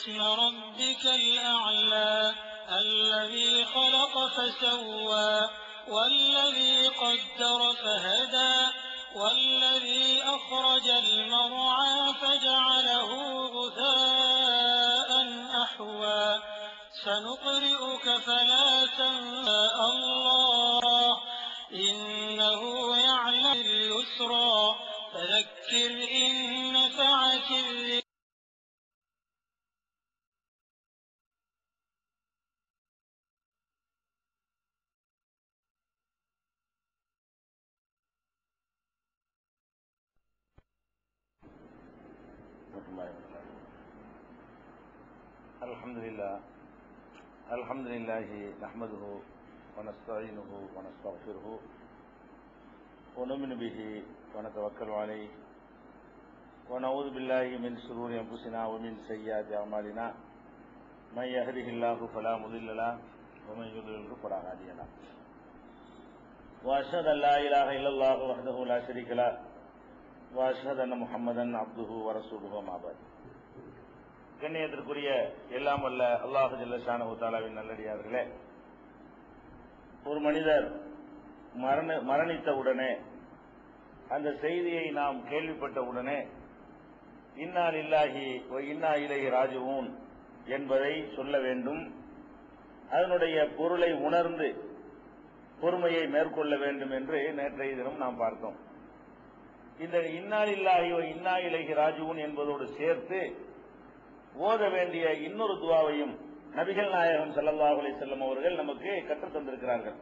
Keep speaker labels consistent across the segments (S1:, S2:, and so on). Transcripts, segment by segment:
S1: اسم ربك الأعلى الذي خلق فسوى والذي قدر فهدى والذي أخرج المرعى فجعله غثاء أحوى سنقرئك فلا تنسى الله إنه يعلم اليسرى فذكر إن نفعت الذكرى
S2: ورحمة الله وبركاته الحمد لله الحمد لله نحمده ونستعينه ونستغفره ونؤمن به ونتوكل عليه ونعوذ بالله من شرور انفسنا ومن سيئات اعمالنا من يهده الله فلا مضل له ومن يضلل فلا هادي له واشهد ان لا اله الا الله وحده لا شريك له واشهد ان محمدا عبده ورسوله ما بعد கண்ணியத்திற்குரிய எல்லாம் வல்ல அல்லாஹு ஜல்லஷானு தாலாவின் நல்லடியார்களே ஒரு மனிதர் மரண மரணித்த உடனே அந்த செய்தியை நாம் கேள்விப்பட்ட உடனே இன்னா இல்லாஹி இன்னா இலை ராஜுவூன் என்பதை சொல்ல வேண்டும் அதனுடைய பொருளை உணர்ந்து பொறுமையை மேற்கொள்ள வேண்டும் என்று நேற்றைய தினம் நாம் பார்த்தோம் இந்த இன்னாலில்லாஹி இன்னா இலைஹி ராஜுவன் என்பதோடு சேர்த்து ஓத வேண்டிய இன்னொரு துவாவையும் நபிகள் நாயகம் ஸல்லல்லாஹு அலைஹி வஸல்லம் அவர்கள் நமக்கு கற்றுத் தந்திருக்கிறார்கள்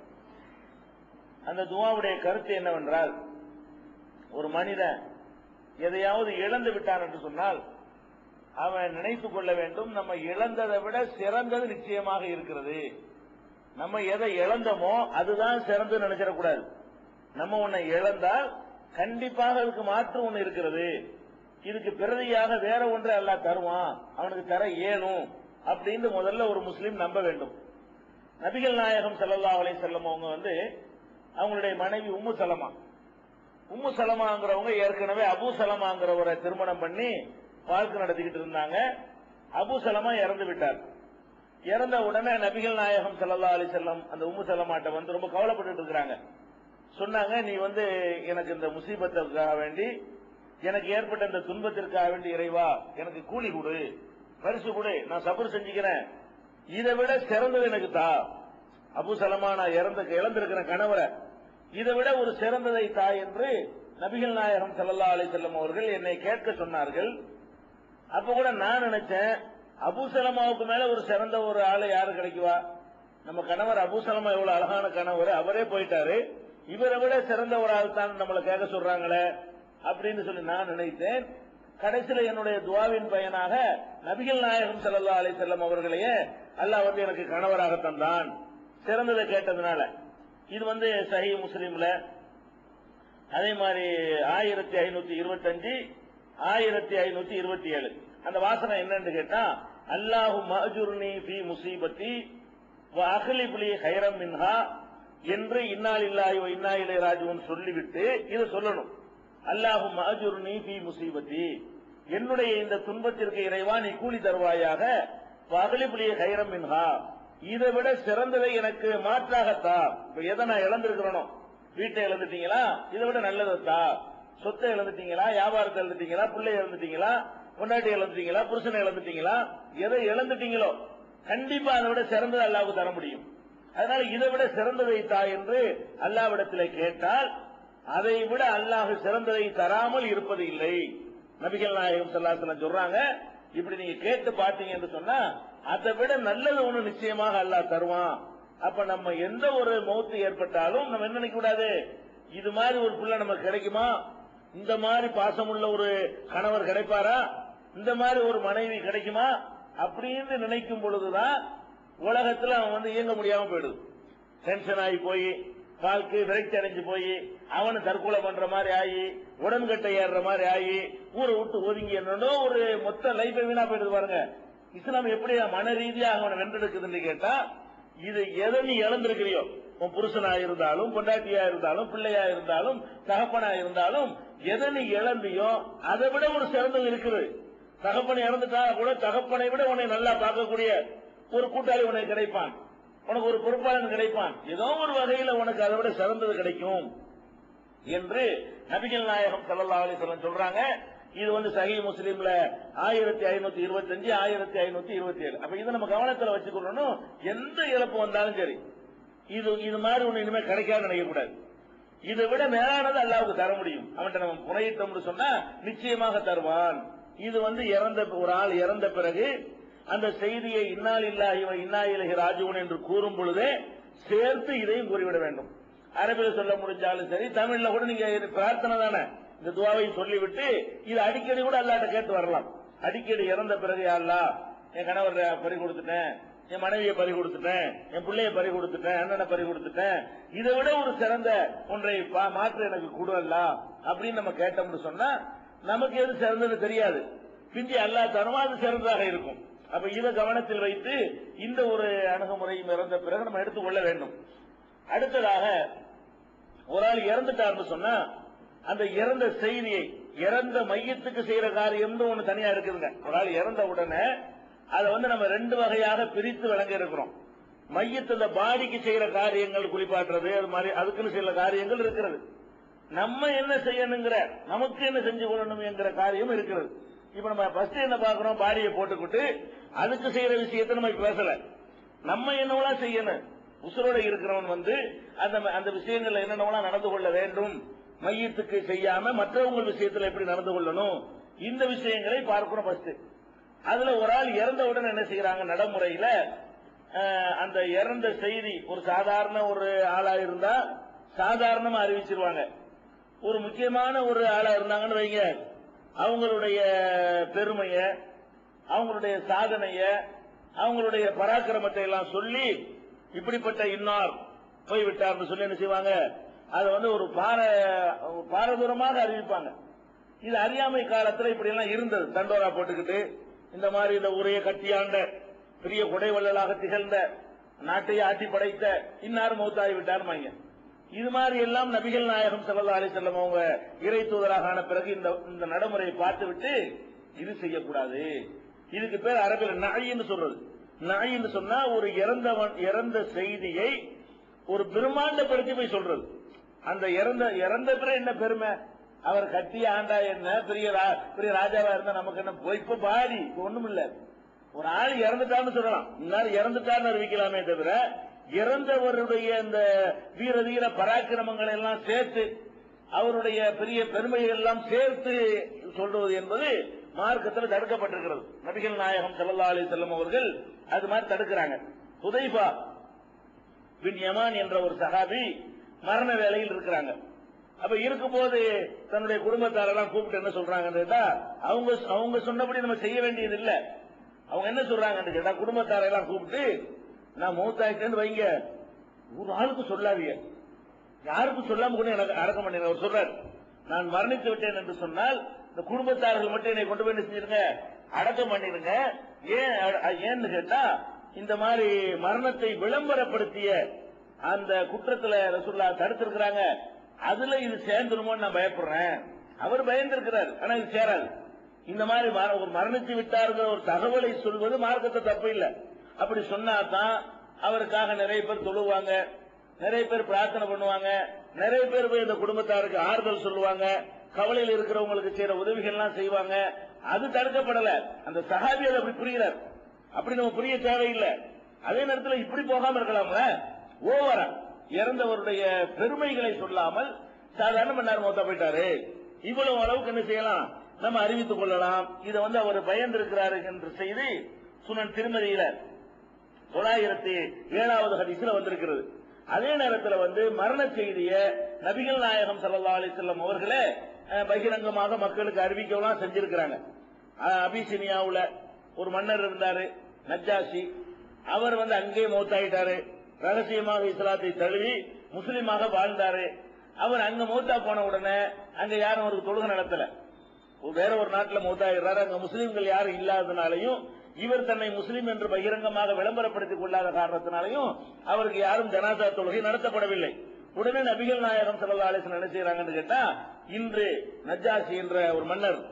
S2: அந்த துவாவுடைய கருத்து என்னவென்றால் ஒரு மனிதன் எதையாவது இழந்து விட்டான் என்று சொன்னால் அவன் நினைத்துக் கொள்ள வேண்டும் நம்ம இழந்ததை விட சிறந்தது நிச்சயமாக இருக்கிறது நம்ம எதை இழந்தோமோ அதுதான் சிறந்து நினைச்சிடக்கூடாது நம்ம உன்னை இழந்தால் கண்டிப்பாக அதுக்கு மாற்று ஒன்று இருக்கிறது இதுக்கு பிரதியாக வேற ஒன்றை அல்லாஹ் தருவான் அவனுக்கு தர இயலும் அப்படின்னு முதல்ல ஒரு முஸ்லீம் நம்ப வேண்டும் நபிகள் நாயகம் ஸல்லல்லாஹு அலைஹி வஸல்லம் அவங்க வந்து அவங்களுடைய மனைவி உம்மு சலமா உம்மு சலமாங்கிறவங்க ஏற்கனவே அபு சலமாங்கிறவரை திருமணம் பண்ணி வாழ்க்கை நடத்திக்கிட்டு இருந்தாங்க அபு சலமா இறந்து விட்டார் இறந்த உடனே நபிகள் நாயகம் ஸல்லல்லாஹு அலைஹி வஸல்லம் அந்த உம்மு சலமாட்ட வந்து ரொம்ப கவலைப்பட்டு இருக்கிறாங்க சொன்னாங்க நீ வந்து எனக்கு இந்த முசீபத்திற்காக வேண்டி எனக்கு ஏற்பட்ட இந்த துன்பத்திற்காக வேண்டி இறைவா எனக்கு கூலி கொடு பரிசு கொடு நான் சபர் செஞ்சுக்கிறேன் இதை விட சிறந்தது எனக்கு தா அபு சலமா நான் இறந்த இழந்திருக்கிறேன் கணவரை இதை விட ஒரு சிறந்ததை தா என்று நபிகள் நாயகம் ஸல்லல்லாஹு அலைஹி வஸல்லம் அவர்கள் என்னை கேட்க சொன்னார்கள் அப்ப கூட நான் நினைச்சேன் அபு சலமாவுக்கு மேல ஒரு சிறந்த ஒரு ஆளு யாரு கிடைக்குவா நம்ம கணவர் அபு சலமா எவ்வளவு அழகான கணவர் அவரே போயிட்டாரு இவரை விட சிறந்த ஒரு ஆள் தான் நம்மளை கேட்க சொல்றாங்களே அப்படின்னு சொல்லி நான் நினைத்தேன் கடைசியில என்னுடைய துவாவின் பயனாக நபிகள் நாயகம் ஸல்லல்லாஹு அலைஹி வஸல்லம் அவர்களையே அல்லாஹ் வந்து எனக்கு கணவராக தந்தான் சிறந்ததை கேட்டதுனால இது வந்து சஹி முஸ்லீம்ல அதே மாதிரி ஆயிரத்தி ஐநூத்தி இருபத்தஞ்சு ஆயிரத்தி ஐநூத்தி இருபத்தி ஏழு அந்த வாசனை என்னன்னு கேட்டா அல்லாஹு மஹஜுர்னி ஃபி முசீபத்தி வ அஹ்லிப்லி ஹைரம் மின்ஹா என்று இன்னால் இல்லாஹி இன்னா இலை ராஜுவன் சொல்லிவிட்டு இதை சொல்லணும் அல்லாஹு மஹஜுர்னி ஃபி முசீபத்தி என்னுடைய இந்த துன்பத்திற்கு இறைவா நீ கூலி தருவாயாக வ ஹைரம் மின்ஹா இதை விட சிறந்ததை எனக்கு மாற்றாகத்தா இப்ப எதை நான் இழந்திருக்கிறனோ வீட்டை இழந்துட்டீங்களா இதை விட நல்லதத்தா சொத்தை இழந்துட்டீங்களா வியாபாரத்தை இழந்துட்டீங்களா பிள்ளை இழந்துட்டீங்களா பொண்டாட்டி இழந்துட்டீங்களா புருஷனை இழந்துட்டீங்களா எதை இழந்துட்டீங்களோ கண்டிப்பா அதை விட சிறந்தது அல்லாவுக்கு தர முடியும் அதனால இதை விட சிறந்ததை தா என்று அல்லாவிடத்தில் கேட்டால் அதை விட அல்லாஹ் சிறந்ததை தராமல் இருப்பது இல்லை நபிகள் நாயகம் ஸல்லல்லாஹு சொல்றாங்க இப்படி நீங்க கேட்டு பாத்தீங்க என்று சொன்னா அதை விட நல்லது ஒண்ணு நிச்சயமாக அல்லாஹ் தருவான் அப்ப நம்ம எந்த ஒரு மௌத்து ஏற்பட்டாலும் நம்ம என்ன நினைக்க கூடாது இது மாதிரி ஒரு பிள்ளை நமக்கு கிடைக்குமா இந்த மாதிரி பாசமுள்ள ஒரு கணவர் கிடைப்பாரா இந்த மாதிரி ஒரு மனைவி கிடைக்குமா அப்படின்னு நினைக்கும் பொழுதுதான் உலகத்துல அவன் வந்து இயங்க முடியாம போயிடுது டென்ஷன் ஆகி போய் வாழ்க்கை விரக்தி அடைஞ்சு போய் அவனை தற்கொலை பண்ற மாதிரி ஆகி உடன்கட்டை ஏறுற மாதிரி ஆகி ஊரை விட்டு ஒதுங்கி என்னன்னோ ஒரு மொத்த லைஃபை வீணா போயிடுது பாருங்க இஸ்லாம் எப்படி மன ரீதியாக அவனை வென்றெடுக்குதுன்னு கேட்டா இது எதை நீ இழந்திருக்கிறியோ உன் புருஷனா இருந்தாலும் பொண்டாட்டியா இருந்தாலும் பிள்ளையா இருந்தாலும் தகப்பனா இருந்தாலும் எதை நீ இழந்தியோ அதை விட ஒரு சிறந்தது இருக்குது தகப்பன் இறந்துட்டா கூட தகப்பனை விட உன்னை நல்லா பார்க்கக்கூடிய ஒரு கூட்டாளி உனக்கு கிடைப்பான் உனக்கு ஒரு பொறுப்பாளன் கிடைப்பான் ஏதோ ஒரு வகையில உனக்கு அதை விட சிறந்தது கிடைக்கும் என்று நபிகள் நாயகம் ஸல்லல்லாஹு அலைஹி வஸல்லம் சொல்றாங்க இது வந்து சஹி முஸ்லிம்ல ஆயிரத்தி ஐநூத்தி இருபத்தஞ்சு ஆயிரத்தி ஐநூத்தி இருபத்தி ஏழு அப்ப இதை நம்ம கவனத்துல வச்சுக்கணும் எந்த இழப்பு வந்தாலும் சரி இது இது மாதிரி ஒண்ணு இனிமே கிடைக்காது நினைக்க கூடாது இதை விட மேலானது அல்லாவுக்கு தர முடியும் அவன்கிட்ட நம்ம புனையிட்டோம்னு சொன்னா நிச்சயமாக தருவான் இது வந்து இறந்த ஒரு ஆள் இறந்த பிறகு அந்த செய்தியை இன்னால் இல்லா இவன் இன்னா இலகி ராஜுவன் என்று கூறும் பொழுதே சேர்த்து இதையும் கூறிவிட வேண்டும் அரபில சொல்ல முடிஞ்சாலும் சரி தமிழ்ல கூட நீங்க இது பிரார்த்தனை தானே இந்த துவாவை சொல்லிவிட்டு இது அடிக்கடி கூட அல்லாட்ட கேட்டு வரலாம் அடிக்கடி இறந்த பிறகு யா அல்லாஹ் என் கணவர் பறி கொடுத்துட்டேன் என் மனைவியை பறி கொடுத்துட்டேன் என் பிள்ளைய பறி கொடுத்துட்டேன் அண்ணனை பறி கொடுத்துட்டேன் இதை விட ஒரு சிறந்த ஒன்றை பா- மாற்று எனக்கு கொடுவல்ல அப்படின்னு நம்ம கேட்டோம்னு சொன்னா நமக்கு எது சிறந்தது தெரியாது பிந்தி அல்லா தருமா அது சிறந்ததாக இருக்கும் அப்ப இதை கவனத்தில் வைத்து இந்த ஒரு அணுகுமுறையும் இறந்த பிறகு நம்ம எடுத்துக்கொள்ள வேண்டும் அடுத்ததாக ஒரு ஆள் இறந்துட்டார்னு சொன்னா அந்த இறந்த செய்தியை இறந்த மையத்துக்கு செய்யற காரியம்னு ஒண்ணு தனியா இருக்குதுங்க ஒரு ஆள் இறந்த உடனே அதை வந்து நம்ம ரெண்டு வகையாக பிரித்து விளங்க இருக்கிறோம் மையத்து அந்த பாடிக்கு செய்யற காரியங்கள் குளிப்பாட்டுறது அது மாதிரி அதுக்குன்னு சில காரியங்கள் இருக்கிறது நம்ம என்ன செய்யணுங்கிற நமக்கு என்ன செஞ்சு கொள்ளணும் என்கிற காரியம் இருக்கிறது இப்ப நம்ம ஃபர்ஸ்ட் என்ன பாக்குறோம் பாடியை போட்டுக்கிட்டு அதுக்கு செய்யற விஷயத்தை நம்ம இப்ப பேசல நம்ம என்னவெல்லாம் செய்யணும் உசுரோட இருக்கிறவன் வந்து அந்த அந்த விஷயங்கள்ல என்னென்னவெல்லாம் நடந்து கொள்ள வேண்டும் மையத்துக்கு செய்யாம மற்றவங்க விஷயத்துல எப்படி நடந்து கொள்ளணும் இந்த விஷயங்களை பார்க்கிறோம் ஃபர்ஸ்ட் அதுல ஒரு ஆள் இறந்த உடனே என்ன செய்யறாங்க நடைமுறையில அஹ், அந்த இறந்த செய்தி ஒரு சாதாரண ஒரு ஆளா இருந்தா சாதாரணமா அறிவிச்சிருவாங்க ஒரு முக்கியமான ஒரு ஆளா இருந்தாங்கன்னு வைங்க அவங்களுடைய பெருமைய அவங்களுடைய சாதனைய அவங்களுடைய பராக்கிரமத்தை எல்லாம் சொல்லி இப்படிப்பட்ட இன்னார் போய்விட்டார்னு சொல்லி என்ன செய்வாங்க அதை வந்து ஒரு பார பாரதூரமாக அறிவிப்பாங்க இது அறியாமை காலத்துல இப்படி எல்லாம் இருந்தது தண்டோரா போட்டுக்கிட்டு இந்த மாதிரி இந்த ஊரையை கட்டியாண்ட பெரிய கொடைவள்ளலாக திகழ்ந்த நாட்டையே ஆட்டி படைத்த இன்னார் மௌத்தாகி விட்டார்மாங்க இது மாதிரி எல்லாம் நபிகள் நாயகம் ஸல்லல்லாஹு அலைஹி வஸல்லம் அவங்க இறை தூதராக ஆன பிறகு இந்த இந்த நடைமுறையை பார்த்து விட்டு இது செய்யக்கூடாது இதுக்கு பேர் அரபில் நாயின்னு சொல்றது நாயின்னு சொன்னா ஒரு இறந்தவன் இறந்த செய்தியை ஒரு பிரம்மாண்டப்படுத்தி போய் சொல்றது அந்த இறந்த இறந்த பிறகு என்ன பெருமை அவர் கட்டிய ஆண்டா என்ன பெரிய ரா- பெரிய ராஜாவா இருந்தா நமக்கு என்ன போய் இப்ப பாடி இப்ப ஒண்ணும் இல்ல ஒரு ஆள் இறந்துட்டான்னு சொல்லலாம் இன்னார் இறந்துட்டான்னு அறிவிக்கலாமே தவிர இறந்தவருடைய இந்த வீர தீர பராக்கிரமங்களை எல்லாம் சேர்த்து அவருடைய பெரிய பெருமையை எல்லாம் சேர்த்து சொல்றது என்பது மார்க்கத்தில் தடுக்கப்பட்டிருக்கிறது நபிகள் நாயகம் ஸல்லல்லாஹு அலைஹி வஸல்லம் அவர்கள் அது மாதிரி தடுக்கிறாங்க ஹுதைஃபா பின் யமான் என்ற ஒரு சஹாபி மரண வேலையில் இருக்கிறாங்க அப்ப இருக்கும்போது தன்னுடைய குடும்பத்தாரெல்லாம் கூப்பிட்டு என்ன சொல்றாங்கன்னு கேட்டா அவங்க அவங்க சொன்னபடி நம்ம செய்ய வேண்டியது இல்ல அவங்க என்ன சொல்றாங்கன்னு கேட்டா குடும்பத்தாரெல்லாம் கூப்பிட்டு நான் மூத்தாயிட்டேன்னு வைங்க ஒரு ஆளுக்கு சொல்லாதீங்க யாருக்கும் சொல்லாம கூட எனக்கு அடக்கம் பண்ணிடுங்க அவர் சொல்றாரு நான் மரணித்து விட்டேன் என்று சொன்னால் இந்த குடும்பத்தார்கள் மட்டும் என்னை கொண்டு போய் என்ன செஞ்சிருங்க அடக்கம் பண்ணிருங்க ஏன் அ- ஏன்னு கேட்டா இந்த மாதிரி மரணத்தை விளம்பரப்படுத்திய அந்த குற்றத்துல ரசூல்லா தடுத்திருக்கிறாங்க அதுல இது சேர்ந்துருமோன்னு நான் பயப்படுறேன் அவர் பயந்திருக்கிறார் ஆனா இது சேராது இந்த மாதிரி மர- ஒரு மரணித்து விட்டாருங்கிற ஒரு தகவலை சொல்வது மார்க்கத்தை தப்பு இல்ல அப்படி சொன்னா தான் அவருக்காக நிறைய பேர் தொழுவாங்க நிறைய பேர் பிரார்த்தனை பண்ணுவாங்க நிறைய பேர் போய் இந்த குடும்பத்தாருக்கு ஆறுதல் சொல்லுவாங்க கவலையில் இருக்கிறவங்களுக்கு செய்யற உதவிகள் எல்லாம் செய்வாங்க அது தடுக்கப்படல அந்த சஹாபி அதை அப்படி புரிகிறார் அப்படி நம்ம புரிய தேவையில்லை அதே நேரத்தில் இப்படி போகாம இருக்கலாம்ல ஓவரா இறந்தவருடைய பெருமைகளை சொல்லாமல் சாதாரண மன்னார் மொத்தம் போயிட்டாரு இவ்வளவு அளவுக்கு என்ன செய்யலாம் நம்ம அறிவித்துக் கொள்ளலாம் இதை வந்து அவர் பயந்திருக்கிறாரு என்ற செய்தி சுனன் திருமதியில தொள்ளாயிரத்தி ஏழாவது ஹதீஸ்ல வந்திருக்கிறது அதே நேரத்தில் வந்து மரண செய்திய நபிகள் நாயகம் ஸல்லல்லாஹு அலைஹி வஸல்லம் அவர்களே அஹ், பகிரங்கமாக மக்களுக்கு அறிவிக்கலாம் செஞ்சிருக்கிறாங்க அஹ், அபிசினியாவுல ஒரு மன்னர் இருந்தாரு நஜ்ஜாசி அவர் வந்து அங்கே மௌத்தாயிட்டாரு ரகசியமாக இஸ்லாத்தை தழுவி முஸ்லீமாக வாழ்ந்தாரு அவர் அங்க மௌத்தா போன உடனே அங்க யாரும் அவருக்கு தொழுகை நடத்தல வேற ஒரு நாட்டுல மௌத்தாயிடுறாரு அங்க முஸ்லீம்கள் யாரும் இல்லாதனாலையும் இவர் தன்னை முஸ்லீம் என்று பகிரங்கமாக விளம்பரப்படுத்திக் கொள்ளாத காரணத்தினாலையும் அவருக்கு யாரும் ஜனாதா தொழுகை நடத்தப்படவில்லை உடனே நபிகள் நாயகம் ஸல்லல்லாஹு அலைஹி வஸல்லம் என்ன செய்யறாங்கன்னு கேட்டா இன்று நஜ்ஜாசி என்ற ஒரு மன்னர்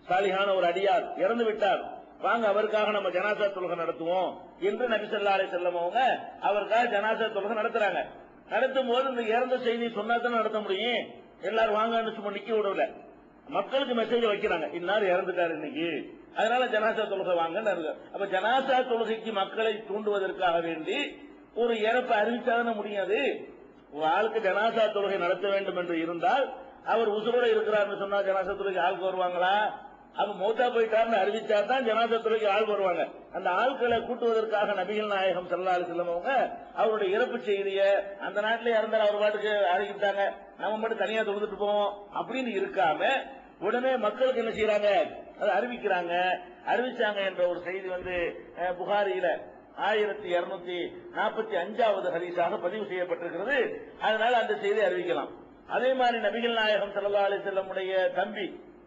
S2: சாலிகான ஒரு அடியார் இறந்து விட்டார் வாங்க அவருக்காக நம்ம ஜனாசா தொழுகை நடத்துவோம் என்று நபி ஸல்லல்லாஹு அலைஹி வஸல்லம் அவங்க அவருக்காக ஜனாசா தொழுகை நடத்துறாங்க நடத்தும் போது இந்த இறந்த செய்தி சொன்னா தான் நடத்த முடியும் எல்லாரும் வாங்கன்னு சும்மா நிக்க விடல மக்களுக்கு மெசேஜ் வைக்கிறாங்க இன்னார் இறந்துட்டாரு இன்னைக்கு அதனால ஜனாசா தொழுகை வாங்கன்னு இருக்கு. அப்ப ஜனாசா தொழுகைக்கு மக்களை தூண்டுவதற்காக வேண்டி ஒரு இறப்பை அறிவிச்சாதானே முடியாது ஒரு ஆளுக்கு ஜனாசா தொழுகை நடத்த வேண்டும் என்று இருந்தால் அவர் உசுரோட இருக்கிறார்னு சொன்னா ஜனாசா தொழுகை ஆளுக்கு வருவாங்களா அப்ப மௌத்தா போயிட்டார்னு அறிவிச்சா தான் ஜனாசா தொழுகை ஆள் வருவாங்க அந்த ஆட்களை கூட்டுவதற்காக நபிகள் நாயகம் ஸல்லல்லாஹு அலைஹி வஸல்லம் அவங்க அவருடைய இறப்பு செய்திய அந்த நாட்டிலே இறந்தார் அவர் பாட்டுக்கு அறிவித்தாங்க நம்ம மட்டும் தனியா தொழுதுட்டு போவோம் அப்படின்னு இருக்காம உடனே மக்களுக்கு என்ன செய்யறாங்க அதை அறிவிக்கிறாங்க அறிவிச்சாங்க என்ற ஒரு செய்தி வந்து அஹ், புகாரியில ஆயிரத்தி இருநூத்தி நாற்பத்தி அஞ்சாவது ஹதீஸாக பதிவு செய்யப்பட்டிருக்கிறது அதனால அந்த செய்தியை அறிவிக்கலாம் அதே மாதிரி நபிகள் நாயகம் ஸல்லல்லாஹு அலைஹி வஸல்லமுடைய தம்பி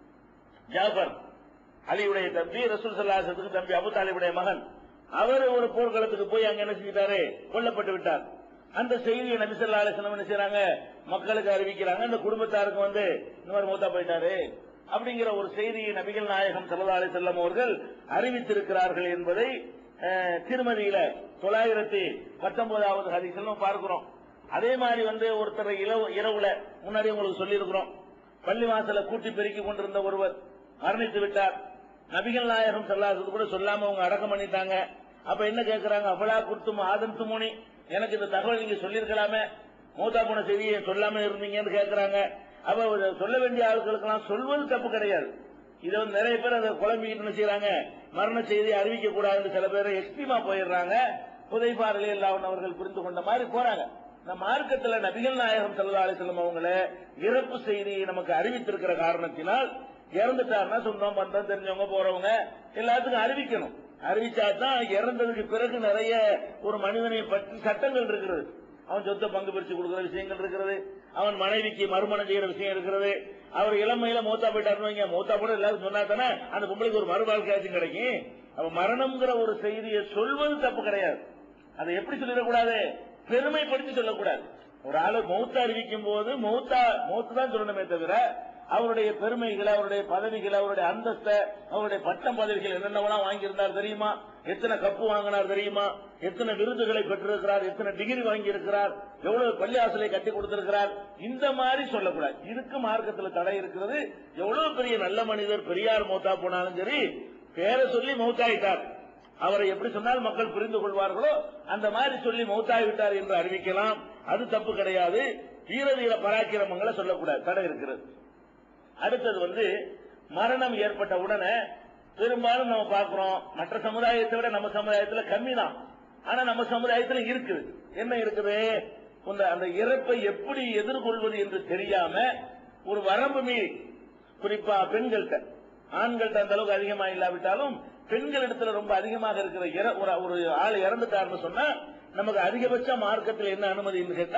S2: ஜாஃபர் அலியுடைய தம்பி ரசூல் சல்லாசத்துக்கு தம்பி அபு தாலிபுடைய மகன் அவர் ஒரு போர்க்களத்துக்கு போய் அங்க என்ன செஞ்சிட்டாரு கொல்லப்பட்டு விட்டார் அந்த செய்தியை நபி ஸல்லல்லாஹு அலைஹி வஸல்லம் என்ன செய்றாங்க மக்களுக்கு அறிவிக்கிறாங்க அந்த குடும்பத்தாருக்கு வந்து இந்த மாதிரி மூத்தா போயிட்டாரு அப்படிங்கிற ஒரு செய்தியை நபிகள் நாயகம் ஸல்லல்லாஹு அலைஹி வஸல்லம் அவர்கள் அறிவித்திருக்கிறார்கள் என்பதை அஹ், திருமதியில தொள்ளாயிரத்தி பத்தொன்பதாவது ஹதீஸ்ல நம்ம பார்க்கிறோம் அதே மாதிரி வந்து ஒருத்தர் இரவு இரவுல முன்னாடி உங்களுக்கு சொல்லியிருக்கிறோம் பள்ளி வாசல கூட்டி பெருக்கி கொண்டிருந்த ஒருவர் மரணித்து விட்டார் நபிகள் நாயகம் சொல்லாதது கூட சொல்லாம அவங்க அடக்கம் பண்ணிட்டாங்க அப்ப என்ன கேட்கறாங்க அவளா குத்தும் ஆதம் துமுனி எனக்கு இந்த தகவல் நீங்க சொல்லியிருக்கலாமே மூத்தா போன செய்தியை சொல்லாம இருந்தீங்கன்னு கேட்கறாங்க அப்ப ஒரு சொல்ல வேண்டிய ஆட்களுக்கெல்லாம் சொல்வது தப்பு கிடையாது இதை வந்து நிறைய பேர் அதை குழம்பிக்கிட்டு என்ன செய்யறாங்க மரண செய்தி அறிவிக்க கூடாதுன்னு சில பேர் எக்ஸ்ட்ரீமா போயிடுறாங்க புதைப்பாறையில் எல்லாம் அவர்கள் புரிந்து கொண்ட மாதிரி போறாங்க இந்த மார்க்கத்துல நபிகள் நாயகம் ஸல்லல்லாஹு அலைஹி வஸல்லம் அவங்கள இறப்பு செய்தியை நமக்கு அறிவித்திருக்கிற காரணத்தினால் இறந்துட்டாருன்னா சொந்தம் பந்தம் தெரிஞ்சவங்க போறவங்க எல்லாத்துக்கும் அறிவிக்கணும் அறிவிச்சா தான் இறந்ததுக்கு பிறகு நிறைய ஒரு மனிதனை பற்றி சட்டங்கள் இருக்கிறது அவன் சொத்தை பங்கு பிரிச்சு கொடுக்கிற விஷயங்கள் இருக்கிறது அவன் மனைவிக்கு மறுமணம் செய்யற விஷயம் இருக்கிறது அவர் இளமையில மூத்தா போயிட்டாருன்னு வைங்க மூத்தா போட எல்லாரும் சொன்னா தானே அந்த பொம்பளைக்கு ஒரு மறுவாழ்க்கையாச்சும் கிடைக்கும் அவ மரணம்ங்கிற ஒரு செய்தியை சொல்வது தப்பு கிடையாது அதை எப்படி சொல்லிடக்கூடாது பெருமைப்படுத்தி சொல்லக்கூடாது ஒரு ஆளு மௌத்த அறிவிக்கும் போது மௌத்தா மௌத்து தான் சொல்லணுமே தவிர அவருடைய பெருமைகளை அவருடைய பதவிகளை அவருடைய அந்தஸ்த அவருடைய பட்டம் பதவிகள் என்னென்னவெல்லாம் வாங்கியிருந்தார் தெரியுமா எத்தனை கப்பு வாங்கினார் தெரியுமா எத்தனை விருதுகளை பெற்றிருக்கிறார் எத்தனை டிகிரி வாங்கி இருக்கிறார் எவ்வளவு பள்ளியாசலை கட்டி கொடுத்திருக்கிறார் இந்த மாதிரி சொல்லக்கூடாது இதுக்கு மார்க்கத்துல தடை இருக்கிறது எவ்வளவு பெரிய நல்ல மனிதர் பெரியார் மௌத்தா போனாலும் சரி பேரை சொல்லி மௌத்தாயிட்டார் அவரை எப்படி சொன்னால் மக்கள் புரிந்து கொள்வார்களோ அந்த மாதிரி சொல்லி மௌத்தாகிவிட்டார் என்று அறிவிக்கலாம் அது தப்பு கிடையாது வீர வீர பராக்கிரமங்களை சொல்லக்கூடாது தடை இருக்கிறது அடுத்தது வந்து மரணம் ஏற்பட்ட உடனே பெரும்பாலும் நம்ம பார்க்கிறோம் மற்ற சமுதாயத்தை விட நம்ம சமுதாயத்துல கம்மி தான் ஆனா நம்ம சமுதாயத்துல இருக்குது என்ன இருக்குது இந்த அந்த இறப்பை எப்படி எதிர்கொள்வது என்று தெரியாம ஒரு வரம்பு மீறி குறிப்பா பெண்கள்கிட்ட ஆண்கள்ட்ட அந்த அளவுக்கு அதிகமா இல்லாவிட்டாலும் பெண்கள் இடத்துல ரொம்ப அதிகமாக இருக்கிற இற- ஒரு ஒரு ஆள் இறந்துட்டாருன்னு சொன்னா நமக்கு அதிகபட்ச மார்க்கத்தில் என்ன அனுமதின்னு கேட்டா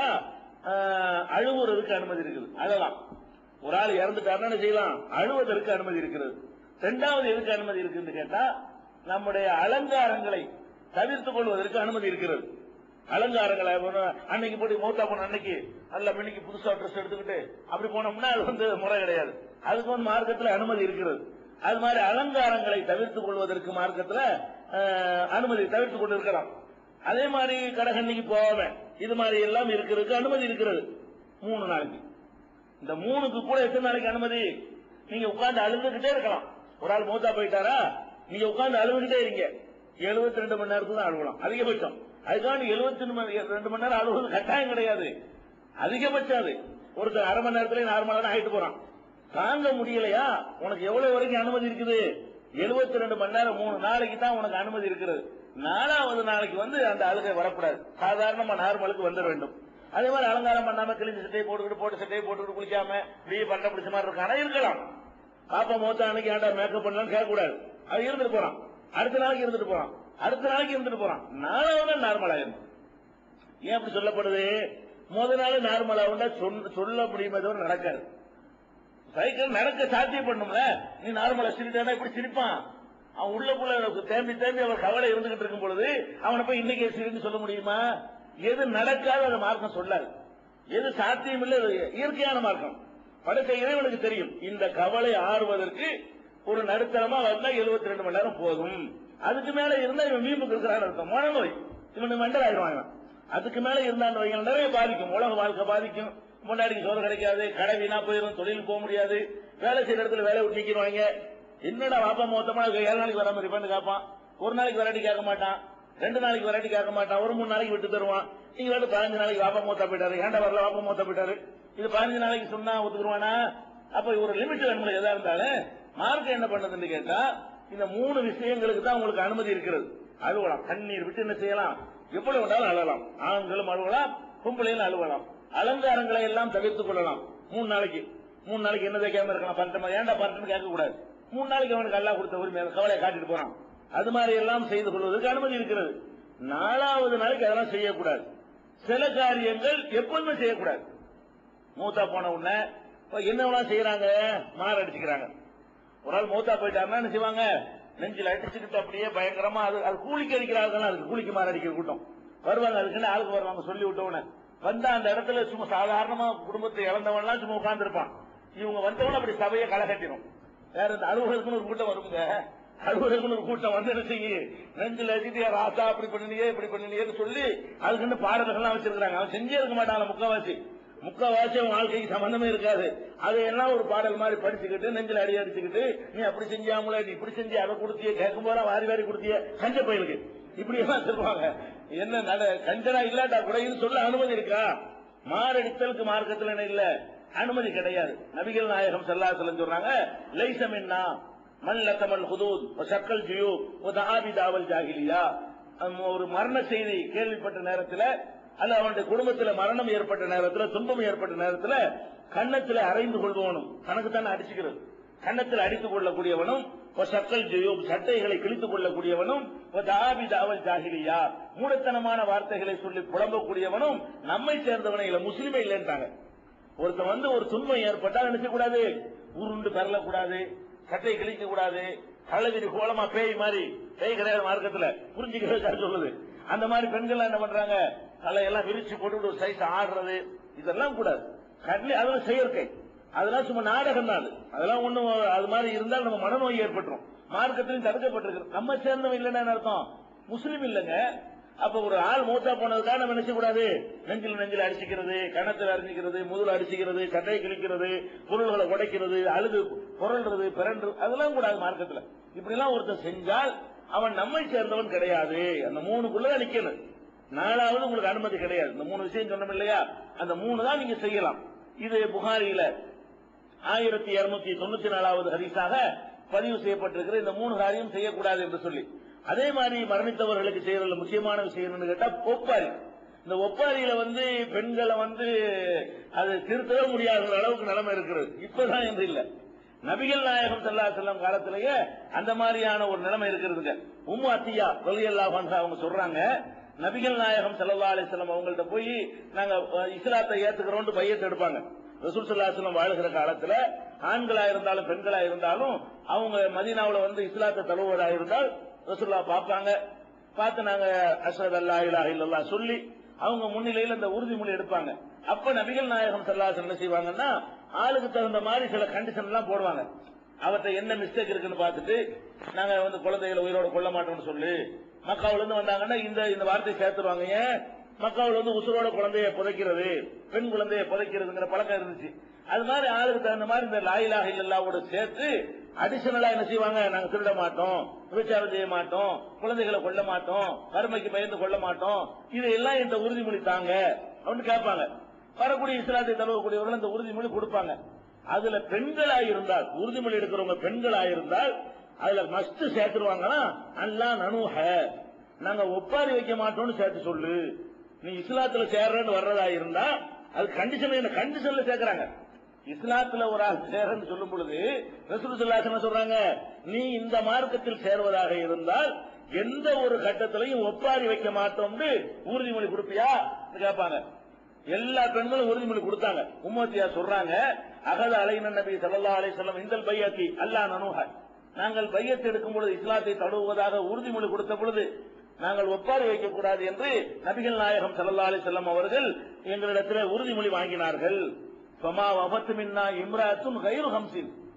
S2: ஆஹ், அழுவுறதுக்கு அனுமதி இருக்குது அழலாம் ஒரு ஆள் இறந்துட்டாருன்னா என்ன செய்யலாம் அழுவதற்கு அனுமதி இருக்கிறது ரெண்டாவது எதுக்கு அனுமதி இருக்குன்னு கேட்டா நம்முடைய அலங்காரங்களை தவிர்த்துக் கொள்வதற்கு அனுமதி இருக்கிறது அலங்காரங்களை ஒரு அன்னைக்கு போய் மௌத்தா போன அன்னைக்கு நல்ல மணிக்கு புதுசா ட்ரெஸ் எடுத்துக்கிட்டு அப்படி போனோம்னா அது வந்து முறை கிடையாது அதுக்கு வந்து மார்க்கத்துல அனுமதி இருக்கிறது அது மாதிரி அலங்காரங்களை தவிர்த்துக் கொள்வதற்கு மார்க்கத்துல அஹ், அனுமதி தவிர்த்துக் கொண்டு இருக்கலாம் அதே மாதிரி கடகண்ணிக்கு போகாம இது மாதிரி எல்லாம் இருக்கிறதுக்கு அனுமதி இருக்கிறது மூணு நாளைக்கு இந்த மூணுக்கு கூட எத்தனை நாளைக்கு அனுமதி நீங்க உட்கார்ந்து அழுதுகிட்டே இருக்கலாம் ஒரு ஆள் மூத்தா போயிட்டாரா நீங்க உட்கார்ந்து அழுதுகிட்டே இருங்க எழுபத்தி ரெண்டு மணி நேரத்துக்கு தான் அழுகலாம் அதிகபட்சம் அதுக்காண்டி எழுபத்தி ரெண்டு மணி நேரம் அழுவது கட்டாயம் கிடையாது அதிகபட்சம் அது ஒருத்தர் அரை மணி நேரத்துல ஆறு மணி நேரம் ஆயிட்டு போறான் தாங்க முடியலையா உனக்கு எவ்வளவு வரைக்கும் அனுமதி இருக்குது எழுபத்தி ரெண்டு மணி நேரம் மூணு நாளைக்கு தான் உனக்கு அனுமதி இருக்கிறது நாலாவது நாளைக்கு வந்து அந்த அழுகை வரக்கூடாது சாதாரணமா நார்மலுக்கு வந்துட வேண்டும் அதே மாதிரி அலங்காரம் பண்ணாம கிழிஞ்ச சட்டையை போட்டுக்கிட்டு போட்டு சட்டையை போட்டுக்கிட்டு குளிக்காம இப்படியே பண்ட பிடிச்ச மாதிரி இருக்கானா இருக்கலாம் பாப்பா மோத்தா அன்னைக்கு ஏன்டா மேக்கப் பண்ணலாம் கேட்கக்கூடாது அது இருந்துட்டு போறான் அடுத்த நாளைக்கு இருந்துட்டு போறான் அடுத்த நாளைக்கு இருந்துட்டு போறான் நாலாவது நாள் நார்மல் ஆயிரும் ஏன் அப்படி சொல்லப்படுது முத நாள் நார்மல் ஆகுண்டா சொல்ல முடியுமே தவிர நடக்காது சைக்கிள் நடக்க சாத்தியம் பண்ணும்ல நீ நார்மலா சிரிட்டானா இப்படி சிரிப்பான் அவன் உள்ளக்குள்ள தேம்பி தேம்பி அவன் கவலை இருந்துகிட்டு இருக்கும் பொழுது அவனை போய் இன்னைக்கு சிரின்னு சொல்ல முடியுமா எது நடக்காத அதை மார்க்கம் சொல்லாது எது சாத்தியம் இல்லை அது இயற்கையான மார்க்கம் படைத்த இறைவனுக்கு தெரியும் இந்த கவலை ஆறுவதற்கு ஒரு நடுத்தரமா வந்தா 72 ரெண்டு மணி நேரம் போதும் அதுக்கு மேல இருந்தா இவன் வீம்புக்கு இருக்கிறான்னு அர்த்தம் மனநோய் இவனுக்கு மண்டல் ஆயிடுவாங்க அதுக்கு மேல இருந்தான்னு வைங்க நிறைய பாதிக்கும் உலக வாழ்க்கை பாதிக்கும் முன்னாடிக்கு சோறு கிடைக்காது கடை வீணா போயிடும் தொழில் போக முடியாது வேலை செய்யற இடத்துல வேலை விட்டு நிக்கிறவாங்க என்னடா வாப்பா மொத்தமா ஏழு நாளைக்கு வராம இருப்பான்னு கேட்பான் ஒரு நாளைக்கு வெரைட்டி கேட்க மாட்டான் ரெண்டு நாளைக்கு வெரைட்டி கேட்க மாட்டான் ஒரு மூணு நாளைக்கு விட்டு தருவான் நீங்க வந்து பதினஞ்சு நாளைக்கு வாப்பா மூத்தா போயிட்டாரு ஏன்டா வரல வாப்பா மூத்தா போயிட்டாரு இது பதினஞ்சு நாளைக்கு சொன்னா ஒத்துக்குருவானா அப்ப ஒரு லிமிட் வேணும் எதா இருந்தாலும் மார்க் என்ன பண்ணதுன்னு கேட்டா இந்த மூணு விஷயங்களுக்கு தான் உங்களுக்கு அனுமதி இருக்கிறது அழுவலாம் கண்ணீர் விட்டு என்ன செய்யலாம் எவ்வளவு வேணாலும் அழலாம் ஆண்களும் அழுவலாம் பொம்பளையும் அழுவலாம் அலங்காரங்களை எல்லாம் தவிர்த்துக் கொள்ளலாம் மூணு நாளைக்கு மூணு நாளைக்கு என்ன தைக்காம இருக்கலாம் பன்னெண்டு ஏன்டா பன்னெண்டு கேட்க கூடாது மூணு நாளைக்கு அவனுக்கு அல்லா கொடுத்த உரிமை அந்த கவலையை காட்டிட்டு போறான் அது மாதிரி எல்லாம் செய்து கொள்வதற்கு அனுமதி இருக்கிறது நாலாவது நாளைக்கு அதெல்லாம் செய்யக்கூடாது சில காரியங்கள் எப்போதுமே செய்யக்கூடாது மூத்தா போன உடனே இப்ப என்னவெல்லாம் செய்யறாங்க மாறு அடிச்சுக்கிறாங்க ஒரு ஆள் மூத்தா போயிட்டாருன்னா என்ன செய்வாங்க நெஞ்சில் அடிச்சுக்கிட்டு அப்படியே பயங்கரமா அது அது கூலிக்கு அடிக்கிறார்கள் அதுக்கு கூலிக்கு மாறு அடிக்கிற கூட்டம் வருவாங்க அதுக்குன்னு ஆளுக்கு வருவாங்க சொல்லி விட்டவன வந்தா அந்த இடத்துல சும்மா சாதாரணமா குடும்பத்தை இழந்தவன்லாம் சும்மா உட்கார்ந்துருப்பான் இவங்க வந்தவன அப்படி சபையை களை கட்டிடும் வேற இந்த அலுவலகத்துக்குன்னு ஒரு கூட்டம் வருங்க அலுவலகத்துக்குன்னு ஒரு கூட்டம் வந்து என்ன செய்யு நெஞ்சில் அடிச்சுட்டு "ஏ ராசா அப்படி பண்ணினியே இப்படி பண்ணினியேன்னு சொல்லி அதுக்குன்னு பாடல்கள்லாம் வச்சிருக்காங்க அவன் செஞ்சே இருக்க மாட்டான் முக்கவாசி முக்கவாசி அவன் வாழ்க்கைக்கு சம்பந்தமே இருக்காது அது எல்லாம் ஒரு பாடல் மாதிரி படிச்சுக்கிட்டு நெஞ்சில் அடி அடிச்சுக்கிட்டு நீ அப்படி செஞ்சாமல நீ இப்படி செஞ்சு அதை கொடுத்திய கேட்கும் போதெல்லாம் வாரி வாரி கொடுத்திய கஞ்ச பயிலுக்கு இப்படி எல்லாம் சொல்லுவாங்க என்ன நட கஞ்சனா இல்லாட்டா கூட இது சொல்ல அனுமதி இருக்கா மாரடித்தலுக்கு மார்க்கத்துல என்ன இல்ல அனுமதி கிடையாது நபிகள் நாயகம் செல்லாசலம் சொல்றாங்க லைசமின்னா மண் லத்தமல் ஹுதூத் சக்கல் ஜியூ ஆபி தாவல் ஜாகிலியா ஒரு மரண செய்தி கேள்விப்பட்ட நேரத்துல அல்ல அவனுடைய குடும்பத்துல மரணம் ஏற்பட்ட நேரத்துல துன்பம் ஏற்பட்ட நேரத்துல கன்னத்துல அரைந்து கொள்பவனும் தனக்கு தானே அடிச்சுக்கிறது கன்னத்தில் அடித்துக் கொள்ளக்கூடியவனும் ஒரு சக்கல் ஜெயோப் சட்டைகளை கிழித்துக் கொள்ளக்கூடியவனும் ஒரு தாபி தாவல் ஜாகிலியா மூடத்தனமான வார்த்தைகளை சொல்லி புலம்பக்கூடியவனும் நம்மை சேர்ந்தவனை இல்ல முஸ்லிமே இல்லைன்றாங்க ஒருத்தன் வந்து ஒரு துன்பம் ஏற்பட்டா நினைக்க கூடாது உருண்டு பெறலக்கூடாது சட்டை கிழிக்க கூடாது கள்ளகிரி கோலமா பேய் மாதிரி பேய் கிடையாது மார்க்கத்துல புரிஞ்சுக்கிறதுக்காக சொல்லுது அந்த மாதிரி பெண்கள் என்ன பண்றாங்க தலையெல்லாம் விரிச்சு போட்டு ஒரு சைஸ் ஆடுறது இதெல்லாம் கூடாது கண்ணி அதெல்லாம் செயற்கை அதெல்லாம் சும்மா நாடகம் தான் அது அதெல்லாம் ஒண்ணும் அது மாதிரி இருந்தால் நம்ம மனநோய் ஏற்பட்டுரும் மார்க்கத்திலும் தடுக்கப்பட்டிருக்கு நம்ம சேர்ந்தவன் இல்லைன்னா என்ன அர்த்தம் முஸ்லீம் இல்லைங்க அப்ப ஒரு ஆள் மூத்தா போனதுக்காக நம்ம நினைச்ச கூடாது நெஞ்சில் நெஞ்சில் அடிச்சுக்கிறது கணத்தில் அடிச்சுக்கிறது முதுல அடிச்சுக்கிறது சட்டையை கிழிக்கிறது பொருள்களை உடைக்கிறது அழுது புரள்றது பிறன்று அதெல்லாம் கூடாது மார்க்கத்துல இப்படி எல்லாம் ஒருத்தர் செஞ்சால் அவன் நம்மை சேர்ந்தவன் கிடையாது அந்த மூணுக்குள்ளதான் நிக்கணும் நாலாவது உங்களுக்கு அனுமதி கிடையாது இந்த மூணு விஷயம் சொன்னோம் இல்லையா அந்த மூணு தான் நீங்க செய்யலாம் இது புகாரியில ஆயிரத்தி இருநூத்தி தொண்ணூத்தி நாலாவது ஹரிசாக பதிவு செய்யப்பட்டிருக்கிற இந்த மூணு காரியம் செய்யக்கூடாது என்று சொல்லி அதே மாதிரி மரணித்தவர்களுக்கு செய்யறதுல முக்கியமான விஷயம் என்னன்னு கேட்டா ஒப்பாரி இந்த ஒப்பாரியில வந்து பெண்களை வந்து அது திருத்தவே முடியாத அளவுக்கு நிலைமை இருக்கிறது இப்பதான் என்று இல்ல நபிகள் நாயகம் சல்லா செல்லம் காலத்திலேயே அந்த மாதிரியான ஒரு நிலைமை இருக்கிறதுங்க உம்மு அத்தியா தொலியல்லா அவங்க சொல்றாங்க நபிகள் நாயகம் சல்லா அலிஸ்லாம் அவங்கள்ட்ட போய் நாங்க அஹ், இஸ்லாத்தை ஏத்துக்கிறோம் பையத்தை எடுப்பாங்க ரசூல் சல்லாஹம் வாழுகிற காலத்துல ஆண்களா இருந்தாலும் பெண்களா இருந்தாலும் அவங்க மதீனாவுல வந்து இஸ்லாத்தை தழுவுவதா இருந்தால் ரசூல்லா பார்ப்பாங்க பார்த்து நாங்க அஸ்ரத் அல்லா இலா இல்லல்லா சொல்லி அவங்க முன்னிலையில் அந்த உறுதிமொழி எடுப்பாங்க அப்ப நபிகள் நாயகம் சல்லாஹ் என்ன செய்வாங்கன்னா ஆளுக்கு தகுந்த மாதிரி சில கண்டிஷன் எல்லாம் போடுவாங்க அவர்கிட்ட என்ன மிஸ்டேக் இருக்குன்னு பார்த்துட்டு நாங்க வந்து குழந்தைகளை உயிரோட கொள்ள மாட்டோம்னு சொல்லி மக்காவுல இருந்து வந்தாங்கன்னா இந்த இந்த வார்த்தையை சேர்த்துருவாங்க ஏன் மக்காவுல வந்து உசுரோட குழந்தைய புதைக்கிறது பெண் குழந்தைய புதைக்கிறதுங்கிற பழக்கம் இருந்துச்சு அது மாதிரி ஆளுக்கு தகுந்த மாதிரி இந்த லாயிலாக இல்லல்லாவோட சேர்த்து அடிஷனலா என்ன செய்வாங்க நாங்க திருட மாட்டோம் விபச்சாரம் செய்ய மாட்டோம் குழந்தைகளை கொல்ல மாட்டோம் வறுமைக்கு பயந்து கொள்ள மாட்டோம் இதையெல்லாம் இந்த உறுதிமொழி தாங்க அப்படின்னு கேட்பாங்க வரக்கூடிய இஸ்லாத்தை தழுவக்கூடியவர்கள் இந்த உறுதிமொழி கொடுப்பாங்க அதுல பெண்களா இருந்தால் உறுதிமொழி எடுக்கிறவங்க பெண்களா இருந்தால் அதுல மஸ்ட் சேர்த்துருவாங்கன்னா அல்லா நனுஹ நாங்க ஒப்பாரி வைக்க மாட்டோம்னு சேர்த்து சொல்லு நீ இஸ்லாத்துல சேர்றன்னு வர்றதா இருந்தா அது கண்டிஷன் என்ன கண்டிஷன்ல சேர்க்கறாங்க இஸ்லாத்துல ஒரு ஆள் சேரன்னு சொல்லும் பொழுது ரசூல் ஸல்லல்லாஹு என்ன சொல்றாங்க நீ இந்த மார்க்கத்தில் சேர்வதாக இருந்தால் எந்த ஒரு கட்டத்திலையும் ஒப்பாரி வைக்க மாட்டோம்னு உறுதிமொழி கொடுப்பியா கேட்பாங்க எல்லா பெண்களும் உறுதிமொழி கொடுத்தாங்க உம்மத்தியா சொல்றாங்க அகத அலைன நபி ஸல்லல்லாஹு அலைஹி வஸல்லம் இந்தல் பையத்தி அல்லா நனுஹ நாங்கள் பையத்தை எடுக்கும் பொழுது இஸ்லாத்தை தழுவுவதாக உறுதிமொழி கொடுத்த பொழுது நாங்கள் ஒப்பாரி வைக்க கூடாது என்று நபிகள் நாயகம் ஸல்லல்லாஹு அலைஹி வஸல்லம் அவர்கள் எங்களிடத்தில் உறுதிமொழி வாங்கினார்கள் ஃபமா வஃபத்து மின்னா இம்ராத்துன் கைரு ஹம்சின்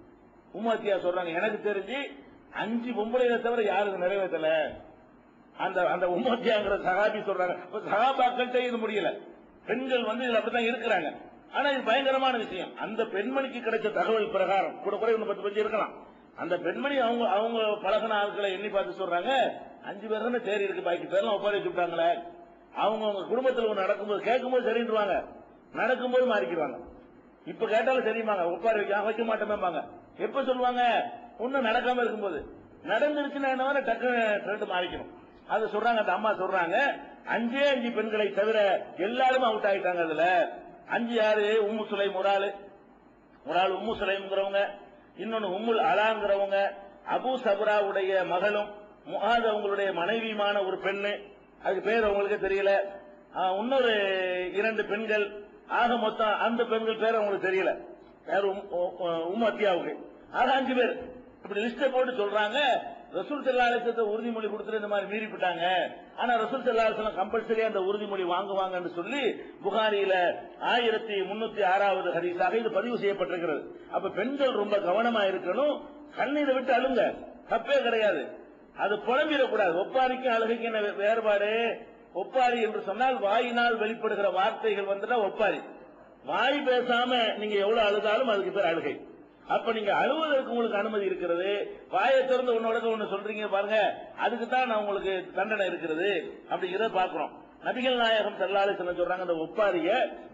S2: உம்மத்தியா சொல்றாங்க எனக்கு தெரிஞ்சு அஞ்சு பொம்பளைகளை தவிர யாருக்கு நிறைவேற்றல அந்த அந்த உம்மத்தியாங்கிற சகாபி சொல்றாங்க இப்ப சகாபாக்கள்கிட்ட இது முடியல பெண்கள் வந்து இதுல அப்படித்தான் இருக்கிறாங்க ஆனா இது பயங்கரமான விஷயம் அந்த பெண்மணிக்கு கிடைச்ச தகவல் பிரகாரம் கூட கூட இன்னும் பத்து பஞ்சு இருக்கலாம் அந்த பெண்மணி அவங்க அவங்க பழகின ஆட்களை எண்ணி பார்த்து சொல்றாங்க அஞ்சு பேர் தானே தேறி இருக்கு பாக்கி பேர்லாம் ஒப்பாரி வச்சுட்டாங்களே அவங்க அவங்க குடும்பத்தில் ஒண்ணு நடக்கும்போது கேட்கும்போது சரின்றுவாங்க நடக்கும்போது மாறிக்கிடுவாங்க இப்ப கேட்டாலும் சரிம்பாங்க ஒப்பாரி வைக்க வைக்க மாட்டோமேம்பாங்க எப்ப சொல்லுவாங்க ஒண்ணும் நடக்காம இருக்கும்போது நடந்துருச்சுன்னா என்ன டக்கு ட்ரெண்ட் மாறிக்கணும் அது சொல்றாங்க அந்த அம்மா சொல்றாங்க அஞ்சே அஞ்சு பெண்களை தவிர எல்லாரும் அவுட் ஆயிட்டாங்க அதுல அஞ்சு யாரு உம்மு சுலைம் ஒரு ஆளு ஒரு ஆள் உம்மு சுலைம்ங்கிறவங்க இன்னொன்னு உம்முல் அலாங்கிறவங்க அபு சபராவுடைய மகளும் முகாத் அவங்களுடைய மனைவியுமான ஒரு பெண்ணு அதுக்கு பேர் அவங்களுக்கு தெரியல ஆ, இன்னொரு இரண்டு பெண்கள் ஆக மொத்தம் அந்த பெண்கள் பேர் அவங்களுக்கு தெரியல யார் உம் அத்தியாவுக்கு ஆக அஞ்சு பேர் இப்படி லிஸ்ட போட்டு சொல்றாங்க ரசூல் செல்லாலயத்தை உறுதிமொழி கொடுத்துட்டு இந்த மாதிரி மீறி போட்டாங்க ஆனா ரசூல் செல்லாலயம் கம்பல்சரியா அந்த உறுதிமொழி வாங்குவாங்கன்னு சொல்லி புகாரியில ஆயிரத்தி முன்னூத்தி ஆறாவது ஹரிசாக இது பதிவு செய்யப்பட்டிருக்கிறது அப்ப பெண்கள் ரொம்ப கவனமா இருக்கணும் கண்ணீரை விட்டு அழுங்க தப்பே கிடையாது அது புலம்பிடக்கூடாது ஒப்பாரிக்கும் அழுகைக்கு என்ன வே- வேறுபாடு ஒப்பாரி என்று சொன்னால் வாயினால் வெளிப்படுகிற வார்த்தைகள் வந்துட்டா ஒப்பாரி வாய் பேசாம நீங்க எவ்வளவு அழுதாலும் அதுக்கு பேர் அழுகை அப்ப நீங்க அழுவதற்கு உங்களுக்கு அனுமதி இருக்கிறது வாயை திறந்து உன்னோட ஒண்ணு சொல்றீங்க பாருங்க அதுக்கு தான் நான் உங்களுக்கு தண்டனை இருக்கிறது அப்படிங்கிறத பாக்குறோம் நபிகள் நாயகம் செல்லாலே சொல்ல சொல்றாங்க அந்த ஒப்பாரிய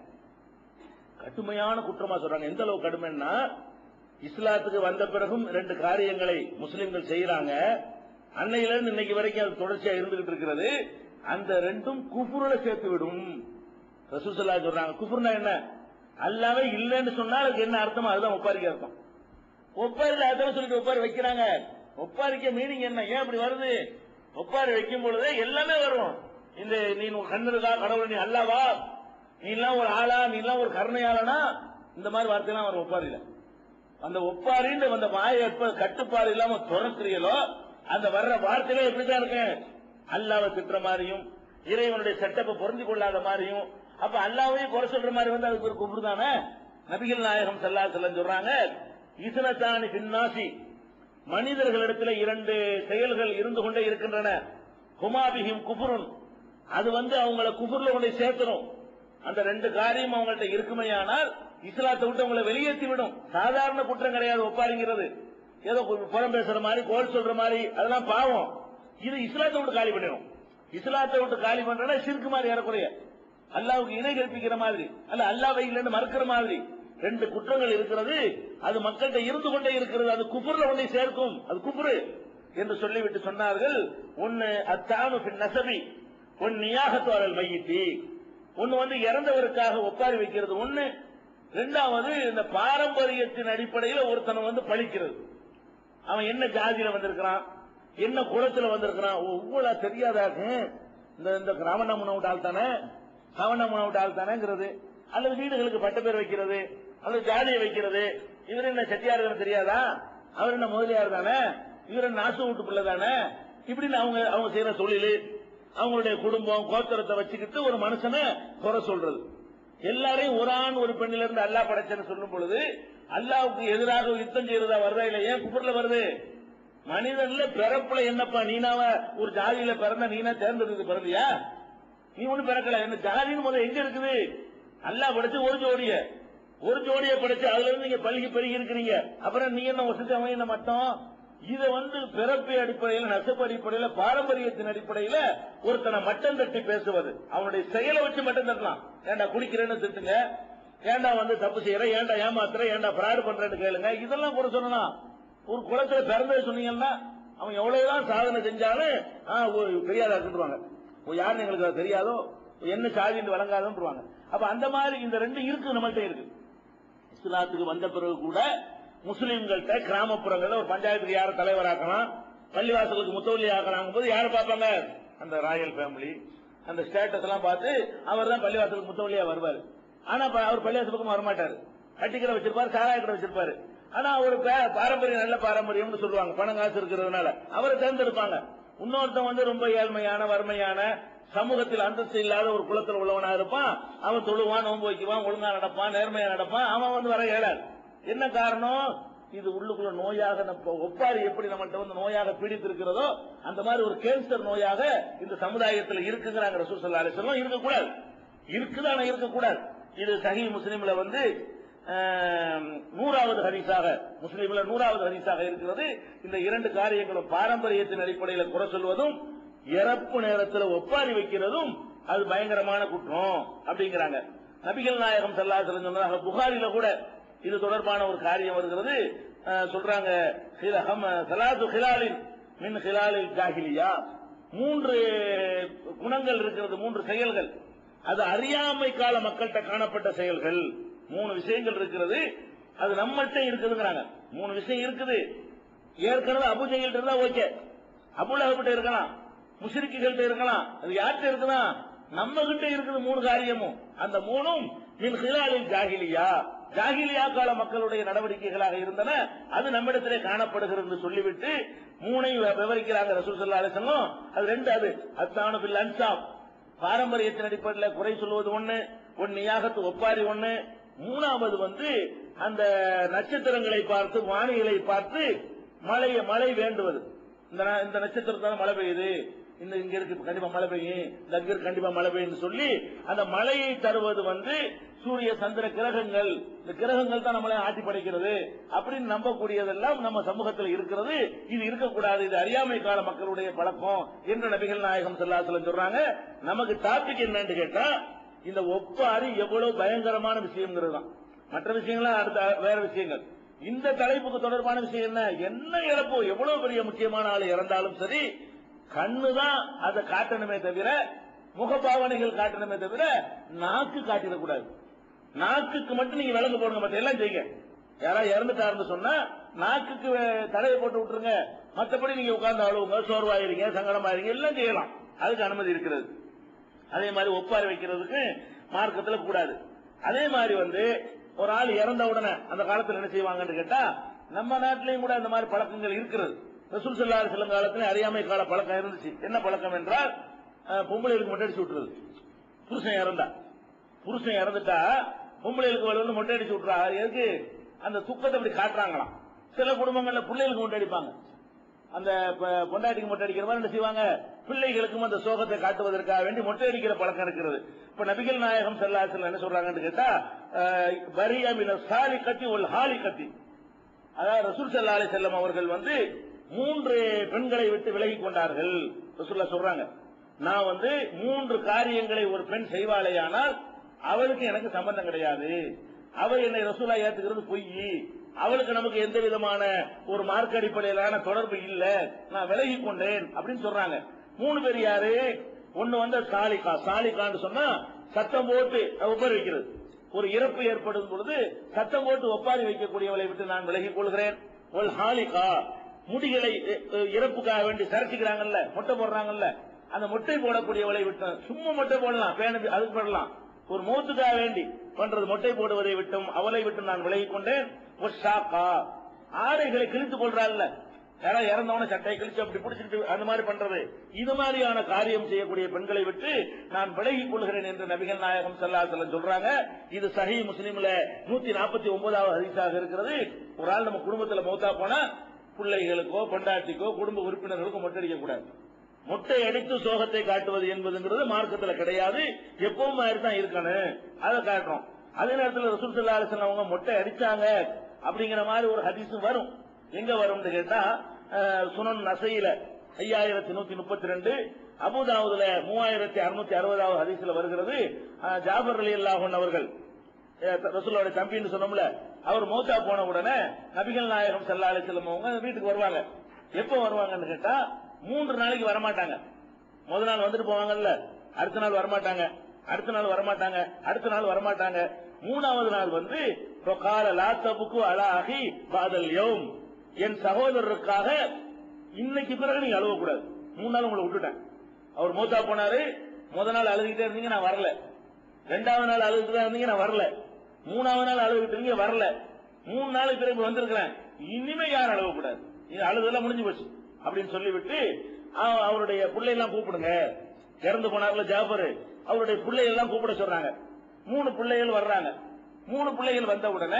S2: கடுமையான குற்றமா சொல்றாங்க எந்த அளவு கடுமைன்னா இஸ்லாத்துக்கு வந்த பிறகும் ரெண்டு காரியங்களை முஸ்லிம்கள் செய்யறாங்க அன்னையில இருந்து இன்னைக்கு வரைக்கும் அது தொடர்ச்சியா இருந்துகிட்டு இருக்கிறது அந்த ரெண்டும் குஃபுருல சேர்த்து விடும் ரசூசல்லா சொல்றாங்க குஃபுர்னா என்ன அல்லாவே இல்லைன்னு சொன்னா அதுக்கு என்ன அர்த்தம் அதுதான் ஒப்பாரிக்க அர்த்தம் ஒப்பாரில அர்த்தம் சொல்லிட்டு ஒப்பாரி வைக்கிறாங்க ஒப்பாரிக்க மீனிங் என்ன ஏன் அப்படி வருது ஒப்பாரி வைக்கும் பொழுது எல்லாமே வரும் இந்த நீ உன் கண்ணு இருக்கா கடவுள் நீ அல்லாவா நீ எல்லாம் ஒரு ஆளா நீ எல்லாம் ஒரு கருணையாளனா இந்த மாதிரி வார்த்தையெல்லாம் வரும் ஒப்பாரில அந்த ஒப்பாரின்னு அந்த வாயை எப்ப கட்டுப்பாடு இல்லாம துறக்கிறீங்களோ அந்த வர்ற வார்த்தையில எப்படிதான் இருக்கு அல்லாவை திட்டுற மாதிரியும் இறைவனுடைய செட்டப்பை பொருந்தி கொள்ளாத மாதிரியும் அப்ப அல்லாவையும் குறை சொல்ற மாதிரி வந்து அதுக்கு ஒரு குபுர் தானே நபிகள் நாயகம் சல்லா செல்லம் சொல்றாங்க இசனத்தானி பின்னாசி மனிதர்களிடத்துல இரண்டு செயல்கள் இருந்து கொண்டே இருக்கின்றன குமாபிஹிம் குபுருன் அது வந்து அவங்கள குபுர்ல கொண்டு சேர்த்துரும் அந்த ரெண்டு காரியம் அவங்கள்ட்ட இருக்குமையானால் இஸ்லாத்தை விட்டு அவங்களை வெளியேற்றி விடும் சாதாரண குற்றம் கிடையாது ஒப்பாரிங்கிறது ஏதோ கு- புறம் பேசுற மாதிரி கோல் சொல்ற மாதிரி அதெல்லாம் பாவம் இது இஸ்லாத்தை விட்டு காலி பண்ணிடும் இஸ்லாத்தை விட்டு காலி பண்றனா சிறுக்கு மாதிரி ஏறக்குறைய அல்லாவுக்கு இணை கற்பிக்கிற மாதிரி அல்ல அல்லாவை இல்லைன்னு மறுக்கிற மாதிரி ரெண்டு குற்றங்கள் இருக்கிறது அது மக்கள்கிட்ட இருந்து கொண்டே இருக்கிறது அது குப்புர்ல கொண்டே சேர்க்கும் அது குப்புரு என்று சொல்லிவிட்டு சொன்னார்கள் ஒன்னு அத்தானு பின் நசபி ஒன் நியாகத்து வரல் மையிட்டி ஒன்னு வந்து இறந்தவருக்காக ஒப்பாரி வைக்கிறது ஒண்ணு ரெண்டாவது இந்த பாரம்பரியத்தின் அடிப்படையில் ஒருத்தனை வந்து பழிக்கிறது அவன் என்ன ஜாதியில வந்திருக்கிறான் என்ன குலத்துல வந்திருக்கிறான் ஒவ்வொரு தெரியாதாக இந்த இந்த ராவண முனவுட்டு ஆள் தானே ராவண முனவுட்டு ஆள் தானேங்கிறது அல்லது வீடுகளுக்கு பட்ட பேர் வைக்கிறது அல்லது ஜாதியை வைக்கிறது இவர் என்ன செட்டியார் தெரியாதா அவர் என்ன முதலியார் தானே இவர் என்ன நாசு வீட்டு பிள்ளை தானே இப்படின்னு அவங்க அவங்க செய்யற தொழில் அவங்களுடைய குடும்பம் கோத்திரத்தை வச்சுக்கிட்டு ஒரு மனுஷனை குறை சொல்றது எல்லாரையும் ஒரு ஆண் ஒரு பெண்ணில இருந்து அல்லாஹ் படைச்சன்னு சொல்லும் பொழுது அல்லாவுக்கு எதிராக யுத்தம் செய்யறதா வருதா இல்ல ஏன் குப்பர்ல வருது மனிதன்ல பிறப்புல என்னப்பா நீனாவ ஒரு ஜாதியில பிறந்த நீனா தேர்ந்தெடுத்து பிறந்தியா நீ ஒண்ணு பிறக்கல என்ன ஜாதின்னு முதல்ல எங்க இருக்குது அல்லாஹ் படைச்சு ஒரு ஜோடிய ஒரு ஜோடிய படைச்சு அதுல இருந்து நீங்க பல்கி பெருகி இருக்கிறீங்க அப்புறம் நீ என்ன வசதி அவன் என்ன மட்டும் இத வந்து பிறப்பு அடிப்படையில் நெசப்பு அடிப்படையில் பாரம்பரியத்தின் அடிப்படையில் ஒருத்தனை மட்டம் தட்டி பேசுவது அவனுடைய செயலை வச்சு மட்டம் தட்டலாம் ஏண்டா குடிக்கிறேன்னு திட்டுங்க ஏண்டா வந்து தப்பு செய்யற ஏண்டா ஏமாத்துற ஏண்டா பிராடு பண்றேன்னு கேளுங்க இதெல்லாம் கூட சொல்லலாம் ஒரு குளத்துல பிறந்தது சொன்னீங்கன்னா அவன் எவ்வளவுதான் சாதனை செஞ்சாலும் ஆ, ஒரு தெரியாதா இருக்குவாங்க யாருன்னு எங்களுக்கு அது தெரியாதோ என்ன சாதின்னு வழங்காதோன்றுவாங்க அப்ப அந்த மாதிரி இந்த ரெண்டு இருக்கு நம்மள்ட்ட இருக்கு இஸ்லாத்துக்கு வந்த பிறகு கூட முஸ்லிம்கள்ட்ட கிராமப்புறங்கள்ல ஒரு பஞ்சாயத்துக்கு யார தலைவராக்கலாம் பள்ளிவாசலுக்கு முத்தவல்லி ஆக்கலாம் போது யாரை பார்ப்பாங்க அந்த ராயல் ஃபேமிலி அந்த ஸ்டேட்டஸ் எல்லாம் பார்த்து அவர் தான் பள்ளிவாசலுக்கு முத்தவல்லியா வருவார் ஆனா ப- அவர் பள்ளிவாசல் பக்கம் வரமாட்டாரு கட்டிக்கடை வச்சிருப்பாரு சாராய கடை வச்சிருப்பாரு ஆனா ஒரு பே- பாரம்பரியம் நல்ல பாரம்பரியம்னு சொல்லுவாங்க பணம் காசு இருக்கிறதுனால அவரை தேர்ந்தெடுப்பாங்க இன்னொருத்தன் வந்து ரொம்ப ஏழ்மையான வறுமையான சமூகத்தில் அந்தஸ்து இல்லாத ஒரு குலத்தில் உள்ளவனா இருப்பான் அவன் தொழுவான் நோன்பு வைக்குவான் ஒழுங்கா நடப்பான் நேர்மையா நடப்பான் அவன் வந்து வர இயலாது என்ன காரணம் இது உள்ளுக்குள்ள நோயாக நம்ம ஒப்பாரி எப்படி நம்மள்ட்ட வந்து நோயாக பீடித்திருக்கிறதோ அந்த மாதிரி ஒரு கேன்சர் நோயாக இந்த சமுதாயத்தில் இருக்குங்கிறாங்க ரசூல் ஸல்லல்லாஹு அலைஹி வஸல்லம் இருக்கக்கூடாது இருக்குது ஆனா இருக்கக்கூடாது இது சஹி முஸ்லிம்ல வந்து ஆம், நூறாவது ஹதீஸாக முஸ்லிம்ல நூறாவது ஹதீஸாக இருக்கிறது இந்த இரண்டு காரியங்களும் பாரம்பரியத்தின் அடிப்படையில் குறை சொல்வதும் இறப்பு நேரத்தில் ஒப்பாரி வைக்கிறதும் அது பயங்கரமான குற்றம் அப்படிங்கிறாங்க நபிகள் நாயகம் சல்லாசலம் சொன்னதாக புகாரில கூட இது தொடர்பான ஒரு காரியம் வருகிறது அஹ், சொல்றாங்க ஹில- ஹம், சலாத்து ஹிலாலின் மின் ஹிலாலில் ஜாஹிலியா மூன்று குணங்கள் இருக்கிறது மூன்று செயல்கள் அது அறியாமை கால மக்கள்கிட்ட காணப்பட்ட செயல்கள் மூணு விஷயங்கள் இருக்கிறது அது நம்மள்கிட்ட இருக்குதுங்கிறாங்க மூணு விஷயம் இருக்குது ஏற்கனவே அபுஜெயில் இருந்தா ஓகே அபுலகப்பிட்ட இருக்கலாம் முஷ்ரிக்குகள்கிட்ட இருக்கலாம் அது யார்கிட்ட இருக்குதா நம்ம கிட்ட இருக்குது மூணு காரியமும் அந்த மூணும் மின் ஹிலாலில் ஜாகிலியா ஜாகிலியா கால மக்களுடைய நடவடிக்கைகளாக இருந்தன அது நம்மிடத்திலே காணப்படுகிறது என்று சொல்லிவிட்டு மூனை விவரிக்கிறாங்க ரசூல் ஸல்லல்லாஹு அலைஹி வஸல்லம் அது ரெண்டு அது அத்தானு பில் அன்சாப் பாரம்பரியத்தின் அடிப்படையில் குறை சொல்வது ஒண்ணு ஒன்னு நியாகத்து ஒப்பாரி ஒண்ணு மூணாவது வந்து அந்த நட்சத்திரங்களை பார்த்து வானிலை பார்த்து மழை மழை வேண்டுவது இந்த ந- இந்த நட்சத்திரத்தால மழை பெய்யுது இந்த இங்க இருக்கு கண்டிப்பா மழை பெய்யும் இந்த அங்க இருக்கு கண்டிப்பா மழை பெய்யும் சொல்லி அந்த மழையை தருவது வந்து சூரிய சந்திர கிரகங்கள் இந்த கிரகங்கள் தான் நம்மளை ஆட்டி படைக்கிறது அப்படின்னு நம்பக்கூடியதெல்லாம் நம்ம சமூகத்தில் இருக்கிறது இது இருக்கக்கூடாது இது அறியாமை கால மக்களுடைய பழக்கம் என்று நபிகள் நாயகம் செல்லாசலம் சொல்றாங்க நமக்கு டாபிக் என்னன்னு கேட்டா இந்த ஒப்பாரி எவ்வளவு பயங்கரமான விஷயங்கிறது தான் மற்ற விஷயங்கள்லாம் அடுத்த வேற விஷயங்கள் இந்த தலைப்புக்கு தொடர்பான விஷயம் என்ன என்ன இழப்போ எவ்வளவு பெரிய முக்கியமான ஆள் இறந்தாலும் சரி கண்ணுதான் அதை காட்டணுமே தவிர முகபாவனைகள் காட்டணுமே தவிர நாக்கு காட்டிடக்கூடாது நாக்குக்கு மட்டும் நீங்க விலங்கு போடுங்க மத்த எல்லாம் செய்யுங்க யாராவது இறந்துட்டாருன்னு சொன்னா நாக்குக்கு வே- தடையை போட்டு விட்டுருங்க மத்தபடி நீங்க உட்கார்ந்து அழுவுங்க சோர்வாயிருங்க சங்கடமாயிருங்க எல்லாம் செய்யலாம் அதுக்கு அனுமதி இருக்கிறது அதே மாதிரி ஒப்பாரி வைக்கிறதுக்கு மார்க்கத்துல கூடாது அதே மாதிரி வந்து ஒரு ஆள் இறந்த உடனே அந்த காலத்துல என்ன செய்வாங்கன்னு கேட்டா நம்ம நாட்டிலையும் கூட அந்த மாதிரி பழக்கங்கள் இருக்கிறது ரசூல் ஸல்லல்லாஹு செல்லும் காலத்துல அறியாமை கால பழக்கம் இருந்துச்சு என்ன பழக்கம் என்றால் அஹ், பொம்பளைகளுக்கு மொட்டை அடிச்சு விட்டுறது புருஷன் இறந்தா புருஷன் இறந்துட்டா பொம்பளைகளுக்கு வந்து மொட்டை அடிச்சு விட்டுறா எதுக்கு அந்த துக்கத்தை அப்படி காட்டுறாங்களாம் சில குடும்பங்கள்ல பிள்ளைகளுக்கு மொட்டை அடிப்பாங்க அந்த ப- பொண்டாட்டிக்கு மொட்டை அடிக்கிற மாதிரி என்ன செய்வாங்க பிள்ளைகளுக்கும் அந்த சோகத்தை காட்டுவதற்காக வேண்டி மொட்டை அடிக்கிற பழக்கம் இருக்கிறது இப்ப நபிகள் நாயகம் செல்லாசல் என்ன சொல்றாங்கன்னு கேட்டா பரியாமில சாலி கத்தி ஒரு ஹாலி கத்தி அதாவது ரசூல் ஸல்லல்லாஹு அலைஹி செல்லம் அவர்கள் வந்து மூன்று பெண்களை விட்டு விலகி கொண்டார்கள் ரசூல்லா சொல்றாங்க நான் வந்து மூன்று காரியங்களை ஒரு பெண் செய்வாளேயானால் அவளுக்கு எனக்கு சம்பந்தம் கிடையாது அவள் என்னை ரசூலா ஏத்துக்கிறது பொய் அவளுக்கு நமக்கு எந்த விதமான ஒரு மார்க் அடிப்படையிலான தொடர்பு இல்ல நான் விலகி கொண்டேன் அப்படின்னு சொல்றாங்க மூணு பேர் யாரு ஒண்ணு வந்து சாலிகா சாலிகான்னு சொன்னா சத்தம் போட்டு ஒப்பாரி வைக்கிறது ஒரு இறப்பு ஏற்படும் பொழுது சத்தம் போட்டு ஒப்பாரி வைக்கக்கூடியவளை விட்டு நான் விலகிக் கொள்கிறேன் ஒரு ஹாலிகா முடிகளை அஹ், அஹ், இறப்புக்காக வேண்டி சரச்சிக்கிறாங்கல்ல மொட்டை போடுறாங்கல்ல அந்த மொட்டை போடக்கூடியவளை விட்டு சும்மா மொட்டை போடலாம் பேனு அதுக்கு போடலாம் ஒரு மௌத்துக்காக வேண்டி பண்றது மொட்டை போடுவதை விட்டும் அவளை விட்டு நான் விலகிக் கொண்டேன் ஒரு ஷாக்கா ஆடைகளை கிழித்துக் கொள்றாள்ல யாராவது இறந்தவன சட்டை கிழிச்சு அப்படி பிடிச்சிட்டு அந்த மாதிரி பண்றது இது மாதிரியான காரியம் செய்யக்கூடிய பெண்களை விட்டு நான் விலகிக் கொள்கிறேன் என்று நபிகள் நாயகம் ஸல்லல்லாஹு சொல்றாங்க இது சஹி முஸ்லிம்ல நூத்தி நாற்பத்தி ஒன்பதாவது ஹதீஸாக இருக்கிறது ஒரு ஆள் நம்ம குடும்பத்துல மௌத்தா போனா பிள்ளைகளுக்கோ பொண்டாட்டிக்கோ குடும்ப உறுப்பினர்களுக்கோ மொட்டை அடிக்க கூடாது மொட்டை அடித்து சோகத்தை காட்டுவது என்பதுங்கிறது மார்க்கத்துல கிடையாது எப்பவும் மாதிரி தான் இருக்கணும் அதை காட்டுறோம் அதே நேரத்தில் ரசூல் ஸல்லல்லாஹு அலைஹி வஸல்லம் அவங்க மொட்டை அடிச்சாங்க அப்படிங்கிற மாதிரி ஒரு ஹதீஸும் வரும் எங்க வரும்னு கேட்டா அஹ், சுனன் நசையில ஐயாயிரத்தி நூத்தி முப்பத்தி ரெண்டு அபுதாவுதுல மூவாயிரத்தி அறுநூத்தி அறுபதாவது ஹதீஸ்ல வருகிறது அஹ், ஜாபர் அலி அல்லாஹன் அவர்கள் அஹ், ரசூலுடைய தம்பின்னு சொன்னோம்ல அவர் மௌத்தா போன உடனே நபிகள் நாயகம் ஸல்லல்லாஹு அலைஹி வஸல்லம் அவங்க வீட்டுக்கு வருவாங்க எப்போ வருவாங்கன்னு கேட்டா மூன்று நாளைக்கு வரமாட்டாங்க முத நாள் வந்துட்டு போவாங்கல்ல அடுத்த நாள் வரமாட்டாங்க அடுத்த நாள் வரமாட்டாங்க அடுத்த நாள் வரமாட்டாங்க மூணாவது நாள் வந்து கால லாத்தபுக்கு அலா அகி பாதல் யௌம் என் சகோதரருக்காக இன்னைக்கு பிறகு நீங்க அழுவக்கூடாது மூணு நாள் உங்களை விட்டுட்டேன் அவர் மூத்தா போனாரு முத நாள் அழுதுகிட்டே இருந்தீங்க நான் வரல ரெண்டாவது நாள் அழுதுகிட்டு இருந்தீங்க நான் வரல மூணாவது நாள் அழுதுகிட்டு இருந்தீங்க வரல மூணு நாளுக்கு பிறகு வந்திருக்கிறேன் இனிமே யாரும் அழுவக்கூடாது இது அழுதெல்லாம் முடிஞ்சு போச்சு அப்படின்னு சொல்லிவிட்டு அவ- அவருடைய பிள்ளையெல்லாம் கூப்பிடுங்க இறந்து போனார்ல ஜாபர் அவருடைய பிள்ளைகள் எல்லாம் கூப்பிட சொல்றாங்க மூணு பிள்ளைகள் வர்றாங்க மூணு பிள்ளைகள் வந்த உடனே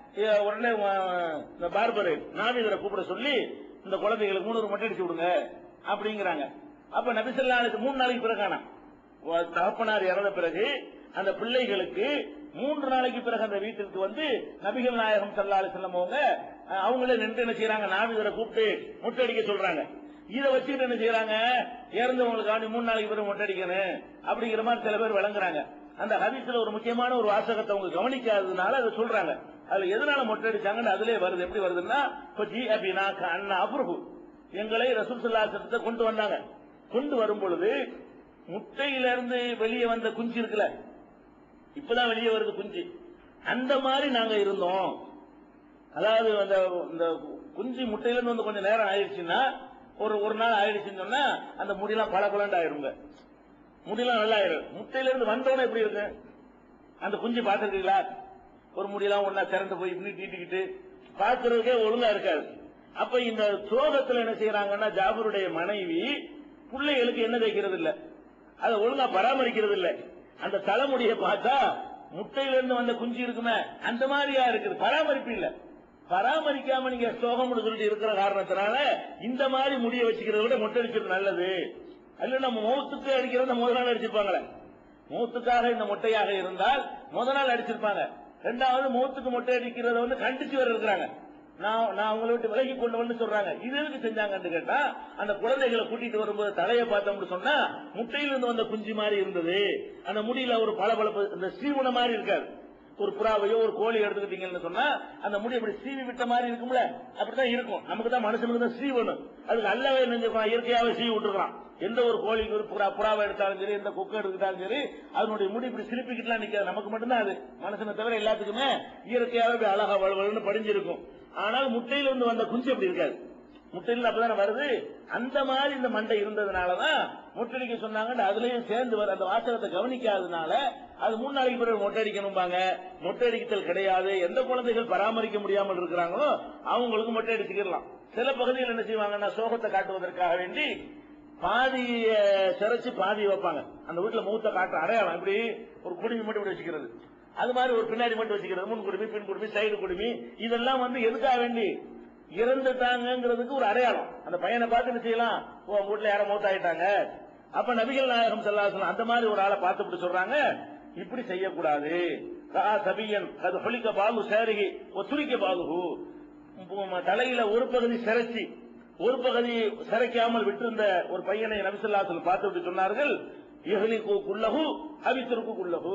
S2: ஏ, உடனே அஹ், இந்த பார்பர் நாவிதரை கூப்பிட சொல்லி இந்த குழந்தைகளுக்கு மூணு மொட்டை அடிச்சு விடுங்க அப்படிங்கிறாங்க அப்ப நபிசல்லாளுக்கு மூணு நாளைக்கு பிறகானா தகப்பனார் இறந்த பிறகு அந்த பிள்ளைகளுக்கு மூன்று நாளைக்கு பிறகு அந்த வீட்டிற்கு வந்து நபிகள் நாயகம் சல்லாலு செல்லம் அவங்க அஹ், அவங்களே நின்று என்ன செய்யறாங்க நாவிதரை கூப்பிட்டு முட்டை அடிக்க சொல்றாங்க இதை வச்சுக்கிட்டு என்ன செய்யறாங்க இறந்தவங்களுக்காண்டி மூணு நாளைக்கு பிறகு மொட்டை அடிக்கணும் அப்படிங்கிற மாதிரி சில பேர் விளங்குறாங்க அந்த ஹதீஸ்ல ஒரு முக்கியமான ஒரு வாசகத்தை அவங்க கவனிக்காததுனால அதை சொல்றாங்க அதுல எதனால மொட்டை அடிச்சாங்கன்னு அதுலயே வருது எப்படி வருதுன்னா இப்ப ஜி அபினா அண்ணா அப்ருஹு எங்களை ரசூல் சல்லா சட்டத்தை கொண்டு வந்தாங்க கொண்டு வரும் பொழுது முட்டையில இருந்து வெளியே வந்த குஞ்சு இருக்குல்ல இப்பதான் வெளியே வருது குஞ்சு அந்த மாதிரி நாங்க இருந்தோம் அதாவது அந்த இந்த குஞ்சு முட்டையில இருந்து வந்து கொஞ்சம் நேரம் ஆயிடுச்சுன்னா ஒரு ஒரு நாள் ஆயிடுச்சுன்னு சொன்னா அந்த முடியெல்லாம் பல பலண்டு ஆயிருங்க முடியெல்லாம் நல்லா ஆயிரும் முட்டையில இருந்து வந்தோடனே எப்படி இருக்கு அந்த குஞ்சு பாத்துருக்கீங்களா ஒரு முடியெல்லாம் ஒன்னா திரண்டு போய் இப்படி தீட்டிக்கிட்டு பாக்குறதுக்கே ஒழுங்கா இருக்காது அப்ப இந்த சோகத்துல என்ன செய்யறாங்கன்னா ஜாபருடைய மனைவி பிள்ளைகளுக்கு என்ன தைக்கிறது இல்ல அதை ஒழுங்கா பராமரிக்கிறது இல்ல அந்த தலைமுடியை பார்த்தா முட்டையில இருந்து வந்த குஞ்சு இருக்குமே அந்த மாதிரியா இருக்குது பராமரிப்பு இல்ல பராமரிக்காம நீங்க சோகம்னு சொல்லிட்டு இருக்கிற காரணத்தினால இந்த மாதிரி முடிய வச்சுக்கிறத விட மொட்டை அடிக்கிறது நல்லது அல்ல நம்ம மௌத்துக்கு அடிக்கிறத முதல் நாள் அடிச்சிருப்பாங்களே மூத்துக்காக இந்த மொட்டையாக இருந்தால் முத நாள் அடிச்சிருப்பாங்க ரெண்டாவது மூத்துக்கு மொட்டை அடிக்கிறத வந்து கண்டிச்சு வர இருக்கிறாங்க நான் நான் உங்களை விட்டு விலகி கொண்டு வந்து சொல்றாங்க இது எதுக்கு செஞ்சாங்கன்னு கேட்டா அந்த குழந்தைகளை கூட்டிட்டு வரும்போது தலையை பார்த்தோம்னு சொன்னா முட்டையிலிருந்து வந்த குஞ்சு மாதிரி இருந்தது அந்த முடியில ஒரு பளபளப்பு இந்த சீவன மாதிரி இருக்காது ஒரு புறாவையோ ஒரு கோழி எடுத்துக்கிட்டீங்கன்னு சொன்னா அந்த முடி அப்படி சீவி விட்ட மாதிரி இருக்கும்ல அப்படித்தான் இருக்கும் நமக்கு தான் மனுஷனுக்கு தான் சீவணும் அதுக்கு அல்லவே நெஞ்சிருக்கான் இயற்கையாவே சீவி விட்டுருக்கான் எந்த ஒரு கோழிக்கு ஒரு புறா புறாவை எடுத்தாலும் சரி எந்த குக்கை எடுத்தாலும் சரி அதனுடைய முடி இப்படி சிலிப்பிக்கிட்டுலாம் நிக்காது நமக்கு மட்டும்தான் அது மனுஷனை தவிர எல்லாத்துக்குமே இயற்கையாவே இப்படி அழகா வலுவலுன்னு படிஞ்சிருக்கும் ஆனால் முட்டையில இருந்து வந்த குஞ்சு அப்படி இருக்காது முட்டையில் அப்பதானே வருது அந்த மாதிரி இந்த மண்டை இருந்ததுனாலதான் முட்டடிக்க சொன்னாங்க அதுலயும் சேர்ந்து வர அந்த வாசகத்தை கவனிக்காததுனால அது மூணு நாளைக்கு பிறகு மொட்டை அடிக்கணும்பாங்க மொட்டை அடித்தல் கிடையாது எந்த குழந்தைகள் பராமரிக்க முடியாமல் இருக்கிறாங்களோ அவங்களுக்கு மொட்டை அடிச்சுக்கிடலாம் சில பகுதிகள் என்ன செய்வாங்கன்னா சோகத்தை காட்டுவதற்காக வேண்டி பாதிய சிரைச்சு பாதி வைப்பாங்க அந்த வீட்டுல மூத்த காட்டுற அடையாளம் இப்படி ஒரு குடுமி மட்டும் இப்படி வச்சுக்கிறது அது மாதிரி ஒரு பின்னாடி மட்டும் வச்சுக்கிறது முன் குடுமி பின் குடுமி சைடு குடுமி இதெல்லாம் வந்து எதுக்காக வேண்டி இறந்துட்டாங்கிறதுக்கு ஒரு அடையாளம் அந்த பையனை பார்த்து என்ன செய்யலாம் ஓ உங்க வீட்டுல யாரும் மூத்தாயிட்டாங்க அப்ப நபிகள் நாயகம் சல்லாசலம் அந்த மாதிரி ஒரு ஆளை பார்த்துட்டு சொல்றாங்க இப்படி செய்யக்கூடாது ரா சபியன் அது ஹொலிக்க பாலு சேருகி ஒத்துரிக்க பாலுகு தலையில ஒரு பகுதி சிரைச்சி ஒரு பகுதி சிரைக்காமல் விட்டிருந்த ஒரு பையனை நபிசல்லாசல் பார்த்துட்டு சொன்னார்கள் இஹலிக்கு குள்ளகு அவித்திருக்கு குள்ளகு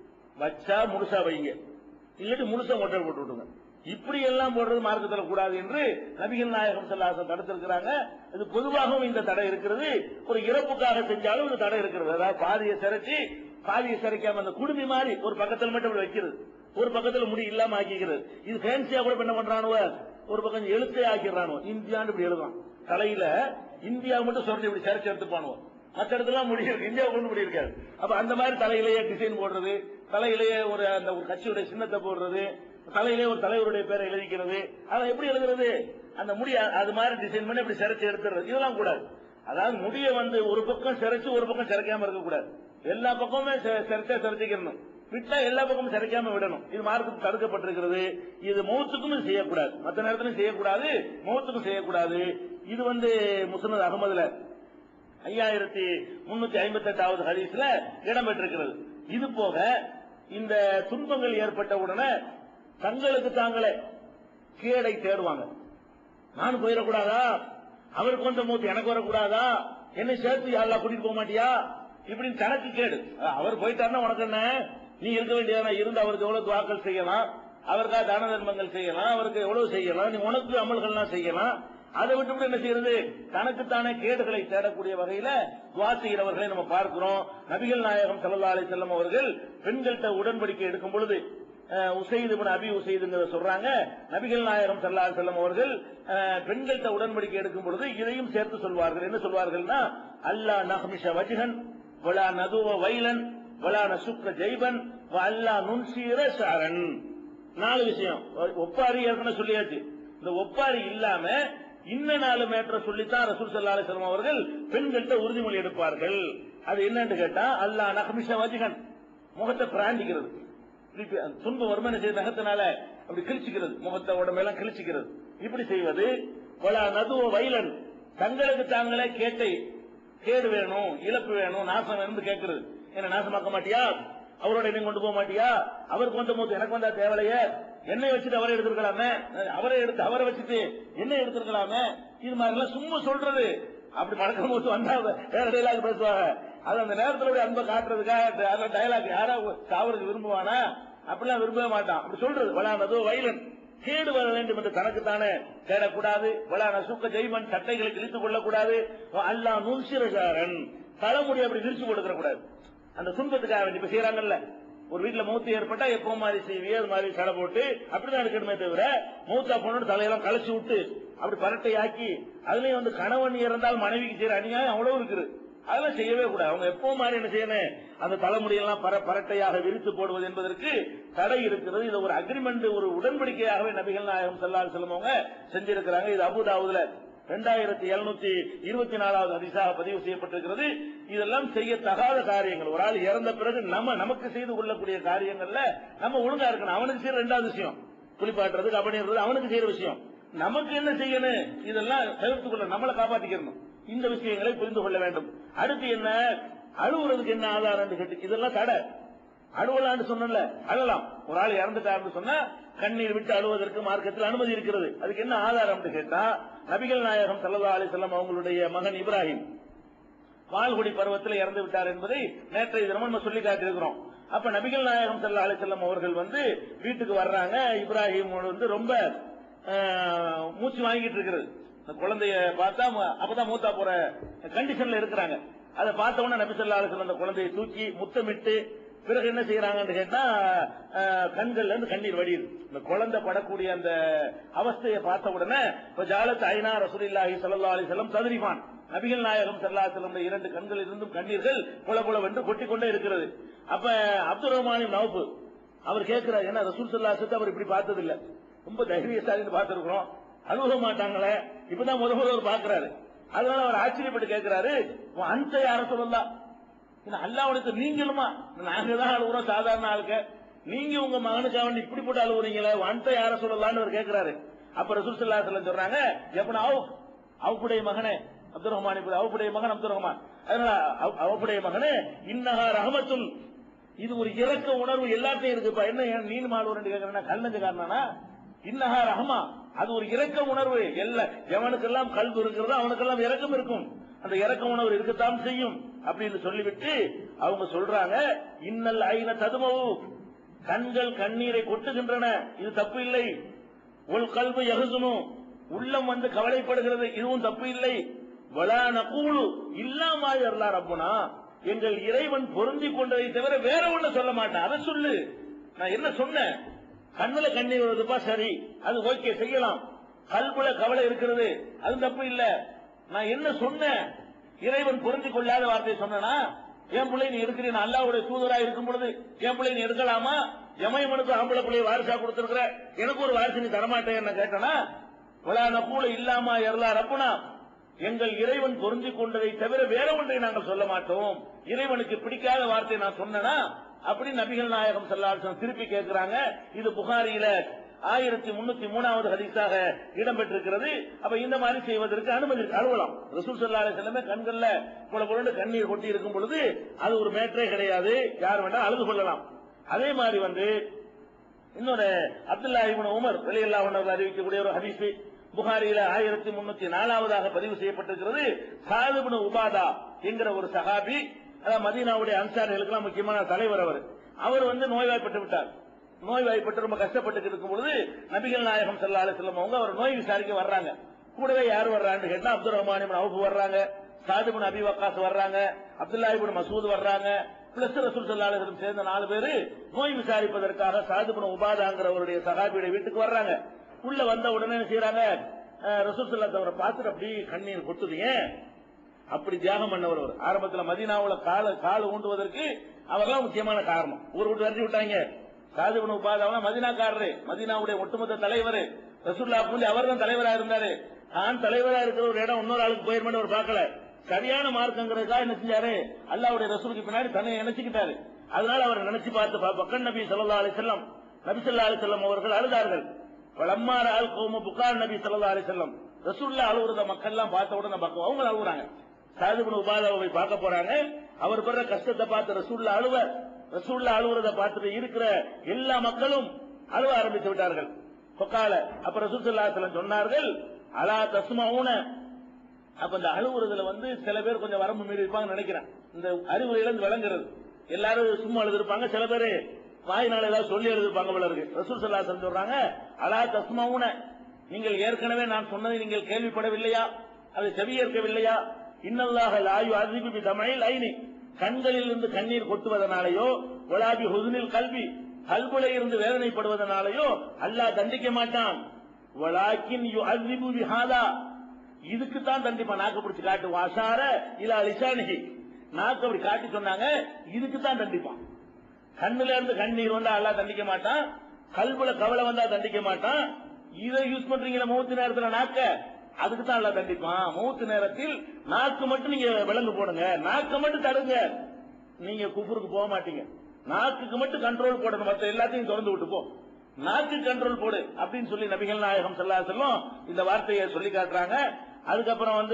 S2: வச்சா முழுசா வைங்க இல்லாட்டி முழுசா மொட்டை போட்டு விட்டுங்க இப்படி எல்லாம் போடுறது மார்க்கத்தில் கூடாது என்று நபிகள் நாயகம் செல்லாசம் தடுத்திருக்கிறாங்க இது பொதுவாகவும் இந்த தடை இருக்கிறது ஒரு இறப்புக்காக செஞ்சாலும் இந்த தடை இருக்கிறது அதாவது பாதியை சிரைச்சு பாதியை சிரைக்காம அந்த குடுமி மாதிரி ஒரு பக்கத்தில் மட்டும் இப்படி வைக்கிறது ஒரு பக்கத்துல முடி இல்லாம ஆக்கிக்கிறது இது ஃபேன்சியா கூட இப்ப என்ன பண்றானுவ ஒரு பக்கம் எழுத்தே ஆக்கிடுறானோ இந்தியான்னு இப்படி எழுதுவான் தலையில இந்தியா மட்டும் சொல்லி இப்படி சிரைச்சு எடுத்துப்பானுவோம் மற்ற இடத்துல முடி இருக்கு இந்தியாவுக்கு ஒன்றும் முடி இருக்காது அப்ப அந்த மாதிரி தலையிலேயே டிசைன் போடுறது தலையிலேயே ஒரு அந்த ஒரு கட்சியுடைய சின்னத்தை போடுறது தலையிலே ஒரு தலைவருடைய பேரை எழுதிக்கிறது அதை எப்படி எழுதுறது அந்த முடி அ- அது மாதிரி டிசைன் பண்ணி இப்படி சிரைச்சு எடுத்துறது இதெல்லாம் கூடாது அதாவது முடிய வந்து ஒரு பக்கம் சிரைச்சு ஒரு பக்கம் சிரைக்காம இருக்க கூடாது எல்லா பக்கமுமே செ- சிரைச்சா சிரைச்சிக்கணும் விட்டா எல்லா பக்கமும் சிரைக்காம விடணும் இது மார்க்கத்துக்கு தடுக்கப்பட்டிருக்கிறது இது மௌத்துக்கும் இது செய்யக்கூடாது மற்ற நேரத்திலும் செய்யக்கூடாது மௌத்துக்கும் செய்யக்கூடாது இது வந்து முசனத் அகமதுல ஐயாயிரத்தி முன்னூத்தி ஐம்பத்தி எட்டாவது ஹதீஸ்ல இடம்பெற்றிருக்கிறது இது போக இந்த துன்பங்கள் ஏற்பட்ட உடனே தங்களுக்கு தாங்களே கேடை தேடுவாங்க நான் போயிடக்கூடாதா அவருக்கு வந்த மூத்து எனக்கு வரக்கூடாதா என்னை சேர்த்து யாரா கூட்டிட்டு போக மாட்டியா இப்படின்னு தனக்கு கேடு அஹ் அவர் போயிட்டாருன்னா உனக்கு என்ன நீ இருக்க வேண்டியதான இருந்து அவருக்கு எவ்வளவு துவாக்கள் செய்யலாம் அவருக்காக தான தர்மங்கள் செய்யலாம் அவருக்கு எவ்வளவு செய்யலாம் நீ உனக்கு அமல்கள்லாம் செய்யலாம் அதை விட்டு என்ன செய்யறது தனக்குத்தானே கேடுகளை தேடக்கூடிய வகையில துவா செய்கிறவர்களை நம்ம பார்க்கிறோம் நபிகள் நாயகம் ஸல்லல்லாஹு அலைஹி வஸல்லம் அவர்கள் பெண்கள்கிட்ட உடன்படிக்கை எடுக்கும் பொழுது அஹ், உசைது இப்னு அபி உசைதுங்கிற சொல்றாங்க நபிகள் நாயகம் ஸல்லல்லாஹு அலைஹி வஸல்லம் அவர்கள் அஹ், பெண்கள்கிட்ட உடன்படிக்கை எடுக்கும் பொழுது இதையும் சேர்த்து சொல்வார்கள் என்ன சொல்வார்கள்னா அல்லா நஹ்மிஷ வஜ்ஹன் வலா நதுவ வைலன் வலா நசுக்க ஜெய்பன் வ அல்லா நுன்சீர ஷாரன் நாலு விஷயம் ஒப்பாரி ஏற்கனவே சொல்லியாச்சு இந்த ஒப்பாரி இல்லாம இன்ன நாலு மேட்டரை சொல்லித்தான் ரசூல் ஸல்லல்லாஹு அலைஹி வஸல்லம் அவர்கள் பெண்கள்கிட்ட உறுதிமொழி எடுப்பார்கள் அது என்னன்னு கேட்டா அல்லா நஹ்மிஷ வஜ்ஹன் முகத்தை பிராண்டிக்கிறது இப்படி அந்த துன்பம் வருமான செய்த நகத்தினால அப்படி கிழிச்சுக்கிறது முகத்தை உடம்பெல்லாம் கிழிச்சுக்கிறது இப்படி செய்வது வலா நதுவ வைலன் தங்களுக்கு தாங்களே கேட்டை கேடு வேணும் இழப்பு வேணும் நாசம் வேணும்னு கேட்கிறது என்ன நாசமாக்க மாட்டியா அவரோட என்ன கொண்டு போக மாட்டியா அவருக்கு வந்த போது எனக்கு வந்தா தேவலையே என்னை வச்சுட்டு அவரை எடுத்திருக்கலாமே அவரை எடுத்து அவரை வச்சுட்டு என்ன எடுத்திருக்கலாமே இது மாதிரி எல்லாம் சும்மா சொல்றது அப்படி மடக்கும் போது வந்தா வேற டைலாக் பேசுவாங்க அது அந்த நேரத்துல போய் அன்பை காட்டுறதுக்காக அதெல்லாம் டைலாக் யாரா சாவருக்கு விரும்புவானா அப்படிலாம் விரும்பவே மாட்டான் அப்படி சொல்றது வளானதோ வைலன் கேடு வர வேண்டும் என்று தனக்குத்தானே தேடக்கூடாது வளா நசுக்க ஜெய்மன் சட்டைகளை கிழித்துக் கொள்ளக்கூடாது அல்லா நுண்சிரசாரன் தலைமுடி அப்படி விரிச்சு கொடுக்க கூடாது அந்த துன்பத்துக்காக வேண்டி இப்ப செய்யறாங்கல்ல ஒரு வீட்டுல மூத்து ஏற்பட்டா எப்போ மாதிரி செய்வியே அது மாதிரி சடை போட்டு அப்படிதான் இருக்கணுமே தவிர மூத்தா போன தலையெல்லாம் களைச்சு விட்டு அப்படி பரட்டை ஆக்கி அதுலயும் வந்து கணவன் இறந்தால் மனைவிக்கு செய்யற அநியாயம் அவ்வளவு இருக்குது அதெல்லாம் செய்யவே கூடாது அவங்க எப்போ மாதிரி என்ன செய்யணும் அந்த தலைமுடியெல்லாம் பர பரட்டையாக விரித்து போடுவது என்பதற்கு தடை இருக்கிறது இது ஒரு அக்ரிமெண்ட் ஒரு உடன்படிக்கையாகவே நபிகள் நாயகம் செல்லால் செல்லுமவங்க செஞ்சிருக்கிறாங்க இது அபுதாவுல ரெண்டாயிரத்தி எழுநூத்தி இருபத்தி நாலாவது அதிசாக பதிவு செய்யப்பட்டிருக்கிறது இதெல்லாம் செய்யத்தகாத காரியங்கள் ஒரு ஆள் இறந்த பிறகு நம்ம நமக்கு செய்து கொள்ளக்கூடிய காரியங்கள்ல நம்ம ஒழுங்கா இருக்கணும் அவனுக்கு செய்யற ரெண்டாவது விஷயம் குளிப்பாட்டுறது கபடிறது அவனுக்கு செய்யற விஷயம் நமக்கு என்ன செய்யணும் இதெல்லாம் தவிர்த்து கொள்ள நம்மளை காப்பாத்திக்கணும் இந்த விஷயங்களை புரிந்து கொள்ள வேண்டும் அடுத்து என்ன அழுவுறதுக்கு என்ன ஆதாரம் கேட்டு இதெல்லாம் தடை அழுவலான்னு சொன்னல அழலாம் ஒரு ஆள் இறந்துட்டாருன்னு சொன்னா கண்ணீர் விட்டு அழுவதற்கு மார்க்கத்தில் அனுமதி இருக்கிறது அதுக்கு என்ன ஆதாரம் கேட்டா நபிகள் நாயகம் சல்லா அலிசல்லாம் அவங்களுடைய மகன் இப்ராஹிம் வால்குடி பருவத்தில் இறந்து விட்டார் என்பதை நேற்றைய தினம் நம்ம சொல்லி காட்டியிருக்கிறோம் அப்ப நபிகள் நாயகம் சல்லா அலிசல்லாம் அவர்கள் வந்து வீட்டுக்கு வர்றாங்க இப்ராஹிம் வந்து ரொம்ப ஆஹ், மூச்சு வாங்கிட்டு இருக்கிறது அந்த குழந்தைய பார்த்தா ம- அப்பதான் மூத்தா போற கண்டிஷன்ல இருக்கிறாங்க அதை பார்த்த உடனே நபி சொல்லா அலிசல்லாம் அந்த குழந்தையை தூக்கி முத்தமிட்டு பிறகு என்ன செய்யறாங்கன்னு கேட்டா ஆஹ், கண்கள்ல இருந்து கண்ணீர் வடியுது இந்த குழந்தை படக்கூடிய அந்த அவஸ்தையை பார்த்த உடனே இப்ப ஜாலத் ஐநா ரசூலில்லாஹி ஸல்லல்லாஹு அலைஹி வஸல்லம் தத்ரிஃபான் நபிகள் நாயகம் ஸல்லல்லாஹு அலைஹி வஸல்லம் இரண்டு கண்களில் இருந்தும் கண்ணீர்கள் புல புலவென்று கொட்டிக்கொண்டே இருக்கிறது அப்ப அப்துல் ரஹ்மான் நவுப் அவர் கேட்கிறார் ஏன்னா ரசூல் ஸல்லல்லாஹு அலைஹி வஸல்லம் அவர் இப்படி பார்த்தது இல்ல ரொம்ப தைரியசாலின்னு பார்த்திருக்கிறோம் அழுக மாட்டாங்களே இப்பதான் முத முதல்ல அவர் பாக்குறாரு அதனால அவர் ஆச்சரியப்பட்டு கேட்கிறாரு அந்த யார சொல்லலாம் அல்லாவுடைய நீங்களுமா நாங்க தான் அழுகுறோம் சாதாரண ஆளுக்க நீங்க உங்க மகனுக்காக வேண்டி இப்படி போட்டு அழுகுறீங்களே அந்த யார சொல்லலாம்னு அவர் கேட்கிறாரு அப்ப ரசூல் ஸல்லல்லாஹு அலைஹி வஸல்லம் சொல்றாங்க எப்பனா அவு அவுடைய மகனே அப்துல் ரஹ்மான் இப்படி அவுடைய மகன் அப்துல் ரஹ்மான் அதனால அவ- அவுடைய மகனே இன்னஹா ரஹமத்துன் இது ஒரு இறக்க உணர்வு எல்லாத்தையும் இருக்குப்பா என்ன ஏன் நீன் மாடு ரெண்டு கேட்கறேன்னா கல்லஞ்ச காரணனா இன்னஹா ரஹமா அது ஒரு இரக்க உணர்வு எல்லா எவனுக்கெல்லாம் கல்வி இருக்கிறதோ அவனுக்கெல்லாம் இரக்கம் இருக்கும் அந்த இரக்க உணர்வு இருக்கத்தான் செய்யும் அப்படின்னு சொல்லிவிட்டு அவங்க சொல்றாங்க இன்னல் ஐன ததுமவு கண்கள் கண்ணீரை கொட்டுகின்றன இது தப்பு இல்லை உள் கல்வி எகுசனும் உள்ளம் வந்து கவலைப்படுகிறது இதுவும் தப்பு இல்லை வலா நகூலு இல்லாம அல்லாஹ் ரப்புனா எங்கள் இறைவன் பொருந்தி கொண்டதை தவிர வேற ஒண்ணு சொல்ல மாட்டேன் அதை சொல்லு நான் என்ன சொன்னேன் கண்ணுல கண்ணீர் வருதுப்பா சரி அது ஓகே செய்யலாம் கல்புல கவலை இருக்கிறது அது தப்பு இல்ல நான் என்ன சொன்னேன் இறைவன் பொருந்தி கொள்ளாத வார்த்தை சொன்னா என் பிள்ளை நீ எடுக்கிறீன் அல்லாவுடைய தூதரா இருக்கும் பொழுது என் பிள்ளை நீ எடுக்கலாமா எமயமனுக்கு ஆம்பளை பிள்ளைய வாரிசா கொடுத்திருக்கிற எனக்கு ஒரு வாரிசு நீ தரமாட்டேன் என்ன கேட்டனா வலா நகூல இல்லாமா எரலா ரப்புனா எங்கள் இறைவன் பொருந்தி கொண்டதை தவிர வேற ஒன்றை நாங்கள் சொல்ல மாட்டோம் இறைவனுக்கு பிடிக்காத வார்த்தை நான் சொன்னனா அப்படி நபிகள் நாயகம் ஸல்லல்லாஹு திருப்பி கேட்கிறாங்க இது புகாரியில ஆயிரத்தி முன்னூத்தி மூணாவது ஹதீஸாக இடம்பெற்றிருக்கிறது அப்ப இந்த மாதிரி செய்வதற்கு அனுமதி இருக்கு. அலுவலாம் ரசூல் ஸல்லல்லாஹு அலைஹி வஸல்லம் கண்கள்ல புல புலன்னு கண்ணீர் கொட்டி இருக்கும் பொழுது அது ஒரு மேட்டரே கிடையாது யார் வேணா அழுது கொள்ளலாம் அதே மாதிரி வந்து இன்னொரு அப்துல்லா இப்னு உமர் வெளியல்லாஹு அன்ஹு அறிவிக்கக்கூடிய ஒரு ஹதீஸ் புகாரியில ஆயிரத்தி முன்னூத்தி நாலாவதாக பதிவு செய்யப்பட்டிருக்கிறது சாதுபின் உபாதா என்கிற ஒரு சஹாபி அதாவது மதீனாவுடைய அன்சாரிகளுக்கெல்லாம் முக்கியமான தலைவர் அவர் அவர் வந்து நோய்வாய்ப்பட்டு விட்டார் நோய்வாய்ப்பட்டு ரொம்ப கஷ்டப்பட்டு இருக்கும் பொழுது நபிகள் நாயகம் ஸல்லல்லாஹு அலைஹி வஸல்லம் அவங்க அவர் நோய் விசாரிக்க வர்றாங்க கூடவே யார் வர்றான்னு கேட்டா அப்துல் ரஹ்மான் இப்னு அவுஃப் வர்றாங்க சாதுபின் அபி வக்காஸ் வர்றாங்க அப்துல்லா இப்னு மசூத் வர்றாங்க பிளஸ் ரசூல் ஸல்லல்லாஹு அலைஹி வஸல்லம் சேர்ந்த நாலு பேரு நோய் விசாரிப்பதற்காக சாதுபின் உபாதாங்கிறவருடைய சஹாபியுடைய வீட்டுக்கு வர்றாங்க உள்ள வந்த உடனே என்ன செய்யறாங்க அஹ், ரசூல் ஸல்லல்லாஹு அவரை பார்த்துட்டு அப்படி கண்ணீர் கொட்டுது ஏன் அப்படி தியாகம் பண்ணவர் அவர் ஆரம்பத்துல மதீனாவுல கால கால் ஊண்டுவதற்கு அவர்லாம் முக்கியமான காரணம் ஊர் விட்டு விரட்டி விட்டாங்க சாதுபன் உபாதாவெல்லாம் மதீனாக்காரரு மதீனாவுடைய ஒட்டுமொத்த தலைவர் ரசூல்லா பூண்டி அவர் தான் தலைவரா இருந்தாரு தான் தலைவரா இருக்கிற ஒரு இடம் இன்னொரு ஆளுக்கு போயிருமென்னு அவர் பார்க்கல சரியான மார்க்கங்கிறதுக்காக என்ன செஞ்சாரு அல்லாவுடைய ரசூலுக்கு பின்னாடி தன்னை நினைச்சுக்கிட்டாரு அதனால அவர் நினைச்சு பார்த்து பா- பக்கன் நபி ஸல்லல்லாஹு அலைஹி வஸல்லம் நபி ஸல்லல்லாஹு அலைஹி வஸல்லம் அவர்கள் அழுதார்கள் பலம்மார ஆல் கௌம புகார் நபி ஸல்லல்லாஹு அலைஹி வஸல்லம் ரசூலுல்லாஹ் அழுவுறத மக்கள் எல்லாம் பார்த்த உடனே பக்கம் அவங்க அழுகுறாங்க சாதிபுன் உபாதாவை போய் பார்க்க போறாங்க அவர் படுற கஷ்டத்தை பார்த்து ரசூலுல்லாஹ் அழுவ ரசூலுல்லாஹ் அழுவுறத பார்த்துட்டு இருக்கிற எல்லா மக்களும் அழுவ ஆரம்பித்து விட்டார்கள் பொக்கால அப்ப ரசூல் ஸல்லல்லாஹு அலைஹி வஸல்லம் சொன்னார்கள் அலா தஸ்மவுன அப்ப இந்த அழுவுறதுல வந்து சில பேர் கொஞ்சம் வரம்பு மீறி இருப்பாங்கன்னு நினைக்கிறேன் இந்த அறிவுரையில இருந்து விளங்குறது எல்லாரும் சும்மா எழுதிருப்பாங்க சில பேர் வாயினால ஏதாவது சொல்லி எழுதிருப்பாங்க போல இருக்கு ரசூல் சல்லா சொல்றாங்க அலா தஸ்மவுன நீங்கள் ஏற்கனவே நான் சொன்னதை நீங்கள் கேள்விப்படவில்லையா அதை செவியேற்கவில்லையா இன்னல்லாக லாயு அதிபி தமிழில் ஐனி கண்களில் இருந்து கண்ணீர் கொட்டுவதனாலேயோ ஒலாபி ஹுசுனில் கல்வி கல்குல இருந்து வேதனைப்படுவதனாலேயோ அல்லாஹ் தண்டிக்க மாட்டான் வலாக்கின் யு அசிபு பிஹாதா இதுக்கு தான் தண்டிப்பான் நாக்கு பிடிச்சு காட்டு வாசார இல்ல லிசானிகி நாக்கு அப்படி காட்டி சொன்னாங்க இதுக்கு தான் தண்டிப்பான் கண்ணுல இருந்து கண்ணீர் வந்தா அல்லாஹ் தண்டிக்க மாட்டான் கல்புல கவலை வந்தா தண்டிக்க மாட்டான் இதை யூஸ் பண்றீங்களா மூத்து நேரத்துல நாக்க அதுக்கு தான் அல்லாஹ் தண்டிப்பான் மூத்து நேரத்தில் நாக்கு மட்டும் நீங்க விலங்கு போடுங்க நாக்க மட்டும் தடுங்க நீங்க குஃபுருக்கு போக மாட்டீங்க நாக்குக்கு மட்டும் கண்ட்ரோல் போடணும் மத்த எல்லாத்தையும் திறந்து விட்டு போ நாக்கு கண்ட்ரோல் போடு அப்படின்னு சொல்லி நபிகள் நாயகம் ஸல்லல்லாஹு அலைஹி வஸல்லம் இந்த வார்த்தையை சொல்லி காட்டுறாங்க அதுக்கப்புறம் வந்து